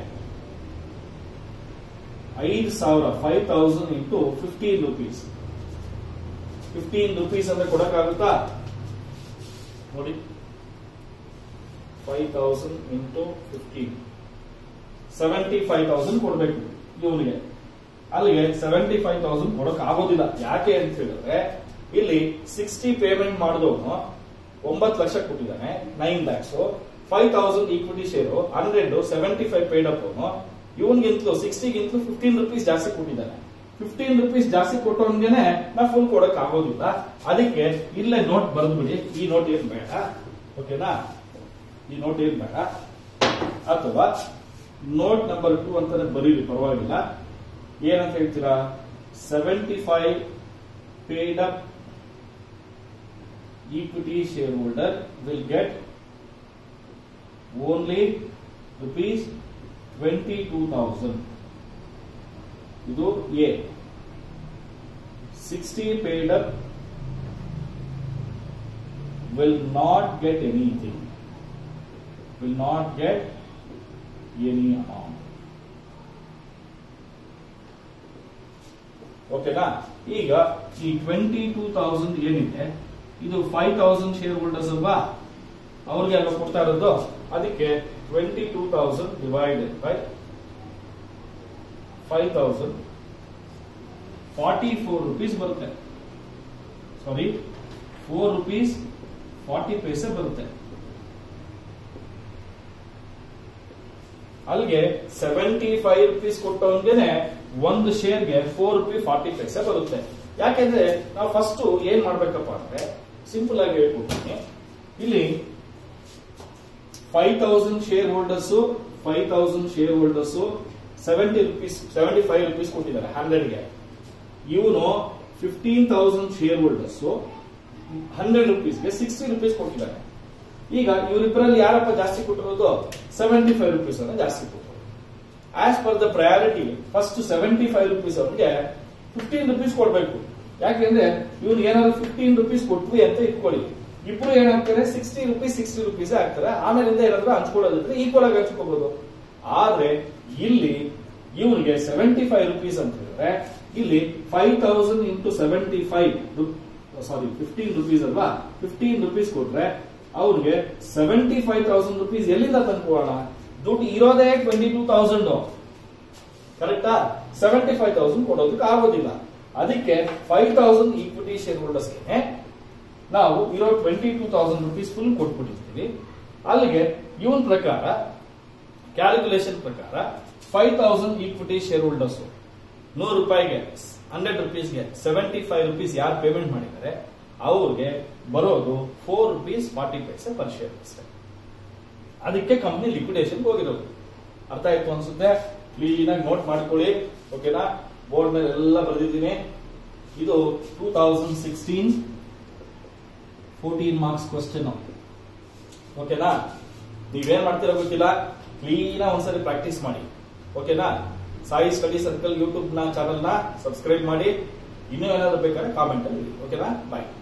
ಐದು ಸಾವಿರ five thousand into fifteen rupees fifteen rupees ಅಂದ್ರೆ ಕೊಡಕ್ಕಾಗುತ್ತಾ ನೋಡಿ five thousand into fifteen seventy five thousand ಕೊಡ್ಬೇಕು ಇವನಿಗೆ ಅಲ್ಲಿಗೆ ಸೆವೆಂಟಿ ಫೈವ್ ತೌಸಂಡ್ ಕೊಡಕ್ ಆಗೋದಿಲ್ಲ ಯಾಕೆ ಅಂತ ಹೇಳಿದ್ರೆ ಇಲ್ಲಿ ಸಿಕ್ಸ್ಟಿ ಪೇಮೆಂಟ್ ಮಾಡಿದವನು ಒಂಬತ್ತು ಲಕ್ಷ ಕೊಟ್ಟಿದ್ದಾನೆ nine lakhs five thousand equity share hundred seventy five paid up ಅವನು ಇವನ್ಗಿಂತಲೂ ಸಿಕ್ಸ್ಟಿಗಿಂತಲೂ ಫಿಫ್ಟೀನ್ ರುಪೀಸ್ ಜಾಸ್ತಿ ಕೊಟ್ಟಿದ್ದಾನೆ ಫಿಫ್ಟೀನ್ ರುಪೀಸ್ ಜಾಸ್ತಿ ಕೊಟ್ಟವನ್ಗೆನೆ ನಾ ಫುಲ್ ಕೊಡಕ್ ಆಗೋದಿಲ್ಲ ಅದಕ್ಕೆ ಇಲ್ಲೇ ನೋಟ್ ಬರೆದ್ಬಿಡಿ ಈ ನೋಟ್ ಏನ್ ಬೇಡ ಓಕೆನಾ ಈ ನೋಟ್ ಏನ್ ಬೇಡ ಅಥವಾ ನೋಟ್ ನಂಬರ್ ಟೂ ಅಂತಾನೆ ಬರೀರಿ ಪರವಾಗಿಲ್ಲ ಏನಂತ ಹೇಳ್ತೀರಾ seventy five paid up equity share holder will get only rupees twenty two thousand ಇದು a sixty paid up will not get anything. Will not get any amount. ಓಕೆನಾ ಈಗ ಈ ಟ್ವೆಂಟಿ ಟೂ ತೌಸಂಡ್ ಏನಿದೆ ಇದು ಫೈವ್ ತೌಸಂಡ್ ಶೇರ್ ಹೋಲ್ಡರ್ಸ್ ಅಲ್ವಾ ಅವ್ರಿಗೆ ಅಲ್ವಾ ಕೊಡ್ತಾ ಇರೋದು ಅದಕ್ಕೆ twenty two thousand divided by five thousand forty four rupees ಬರುತ್ತೆ sorry four rupees forty paise ಬರುತ್ತೆ ಅಲ್ಲಿಗೆ ಸೆವೆಂಟಿ ಫೈವ್ ರುಪೀಸ್ ಕೊಟ್ಟವನ್ಗೆನೆ ಒಂದು ಶೇರ್ಗೆ ಫೋರ್ ರುಪಿ ಫಾರ್ಟಿ ಪೈಸೆ ಬರುತ್ತೆ ಯಾಕೆಂದ್ರೆ ನಾವು ಫಸ್ಟ್ ಏನ್ ಮಾಡ್ಬೇಕಪ್ಪ ಅಂದ್ರೆ ಸಿಂಪಲ್ ಆಗಿ ಹೇಳ್ಕೊಡ್ತೀನಿ ಇಲ್ಲಿ five thousand share holders five thousand share holders seventy rupees seventy five rupees ಕೊಟ್ಟಿದ್ದಾರೆ ಹಂಡ್ರೆಡ್ಗೆ ಇವನು fifteen thousand share holders hundred ರುಪೀಸ್ಗೆ ಸಿಕ್ಸ್ಟಿ ರುಪೀಸ್ ಕೊಟ್ಟಿದ್ದಾರೆ ಈಗ ಇವರಿಬ್ಬರಲ್ಲಿ ಯಾರಪ್ಪ ಜಾಸ್ತಿ ಕೊಟ್ಟಿರೋದು ಸೆವೆಂಟಿ ಫೈವ್ ರುಪೀಸ್ ಅನ್ನ ಜಾಸ್ತಿ ಕೊಟ್ಟರು as per the priority first seventy five rupees ಅವ್ರಿಗೆ ಫಿಫ್ಟೀನ್ ರುಪೀಸ್ ಕೊಡ್ಬೇಕು ಯಾಕೆಂದ್ರೆ ಇವ್ನು ಏನಾದ್ರು ಫಿಫ್ಟೀನ್ ರುಪೀಸ್ ಕೊಟ್ವಿ ಅಂತ ಇಟ್ಕೊಳ್ಳಿ ಇಬ್ರು ಏನಾಗ್ತಾರೆ ಸಿಕ್ಸ್ಟಿ ರುಪೀಸ್ ಸಿಕ್ಸ್ಟಿ ರುಪೀಸ್ ಆಗ್ತಾರೆ ಆಮೇಲಿಂದ ಏನಾದ್ರು ಹಂಚ್ಕೊಳ್ಳೋದಿದ್ರೆ ಈಕ್ವಲ್ ಆಗಿ ಹಂಚ್ಕೋಬಹುದು ಆದ್ರೆ ಇಲ್ಲಿ ಇವನಿಗೆ ಸೆವೆಂಟಿ ಫೈವ್ ರುಪೀಸ್ ಅಂತ ಹೇಳಿದ್ರೆ ಇಲ್ಲಿ five thousand into seventy five sorry fifteen rupees ಅಲ್ವಾ ಫಿಫ್ಟೀನ್ ರುಪೀಸ್ ಕೊಟ್ರೆ ಅವ್ರಿಗೆ ಸೆವೆಂಟಿ ಫೈವ್ ತೌಸಂಡ್ ರುಪೀಸ್ ಎಲ್ಲಿಂದ ತಂದ್ಕೊಳ್ಳೋಣ ದುಡ್ಡು ಇರೋದೇ ಟ್ವೆಂಟಿ ಟೂ ತೌಸಂಡ್ ಕರೆಕ್ಟಾ ಸೆವೆಂಟಿ ಫೈವ್ ತೌಸಂಡ್ ಕೊಡೋದಕ್ಕೆ ಆಗೋದಿಲ್ಲ ಅದಕ್ಕೆ ಫೈವ್ ತೌಸಂಡ್ ಈಕ್ವಿಟಿ ಶೇರ್ ಹೋಲ್ಡರ್ಸ್ಗೆ ನಾವು ಇರೋ twenty two thousand rupees full ಕೊಟ್ಬಿಟ್ಟಿರ್ತೀವಿ ಅಲ್ಲಿಗೆ ಇವನ್ ಪ್ರಕಾರ ಕ್ಯಾಲ್ಕುಲೇಷನ್ ಪ್ರಕಾರ five thousand equity share holders ನೂರು ರೂಪಾಯಿಗೆ ಹಂಡ್ರೆಡ್ ರುಪೀಸ್ಗೆ ಸೆವೆಂಟಿ ಫೈವ್ ರುಪೀಸ್ ಯಾರು ಪೇಮೆಂಟ್ ಮಾಡಿದ್ದಾರೆ ಅವ್ರಿಗೆ ಬರೋದು four rupees forty paise per share ಅಷ್ಟೇ ಅದಕ್ಕೆ ಕಂಪ್ನಿ ಲಿಕ್ವಿಡೇಷನ್ ಹೋಗಿರೋದು ಅರ್ಥ ಆಯ್ತು ಅನ್ಸುತ್ತೆ ಕ್ಲೀನ್ ಆಗಿ ನೋಟ್ ಮಾಡ್ಕೊಳ್ಳಿ ಓಕೆನಾ ಬೋರ್ಡ್ ಮೇಲೆ ಎಲ್ಲ ಬರೆದಿದ್ದೀನಿ ಇದು two thousand sixteen fourteen marks question ಓಕೆನಾ ನೀವೇನ್ ಮಾಡ್ತೀರೋ ಗೊತ್ತಿಲ್ಲ ಕ್ಲೀನ್ ಒಂದ್ಸರಿ ಪ್ರಾಕ್ಟೀಸ್ ಮಾಡಿ ಓಕೆನಾ ಸಾಯಿ ಸ್ಟಡಿ ಸರ್ಕಲ್ ಯೂಟ್ಯೂಬ್ ನ ಚಾನಲ್ ನ ಸಬ್ಸ್ಕ್ರೈಬ್ ಮಾಡಿ ಇನ್ನೂ ಏನಾದ್ರು ಬೇಕಾದ್ರೆ ಕಾಮೆಂಟ್ ಅಲ್ಲಿ ಓಕೆನಾ ಬಾಯ್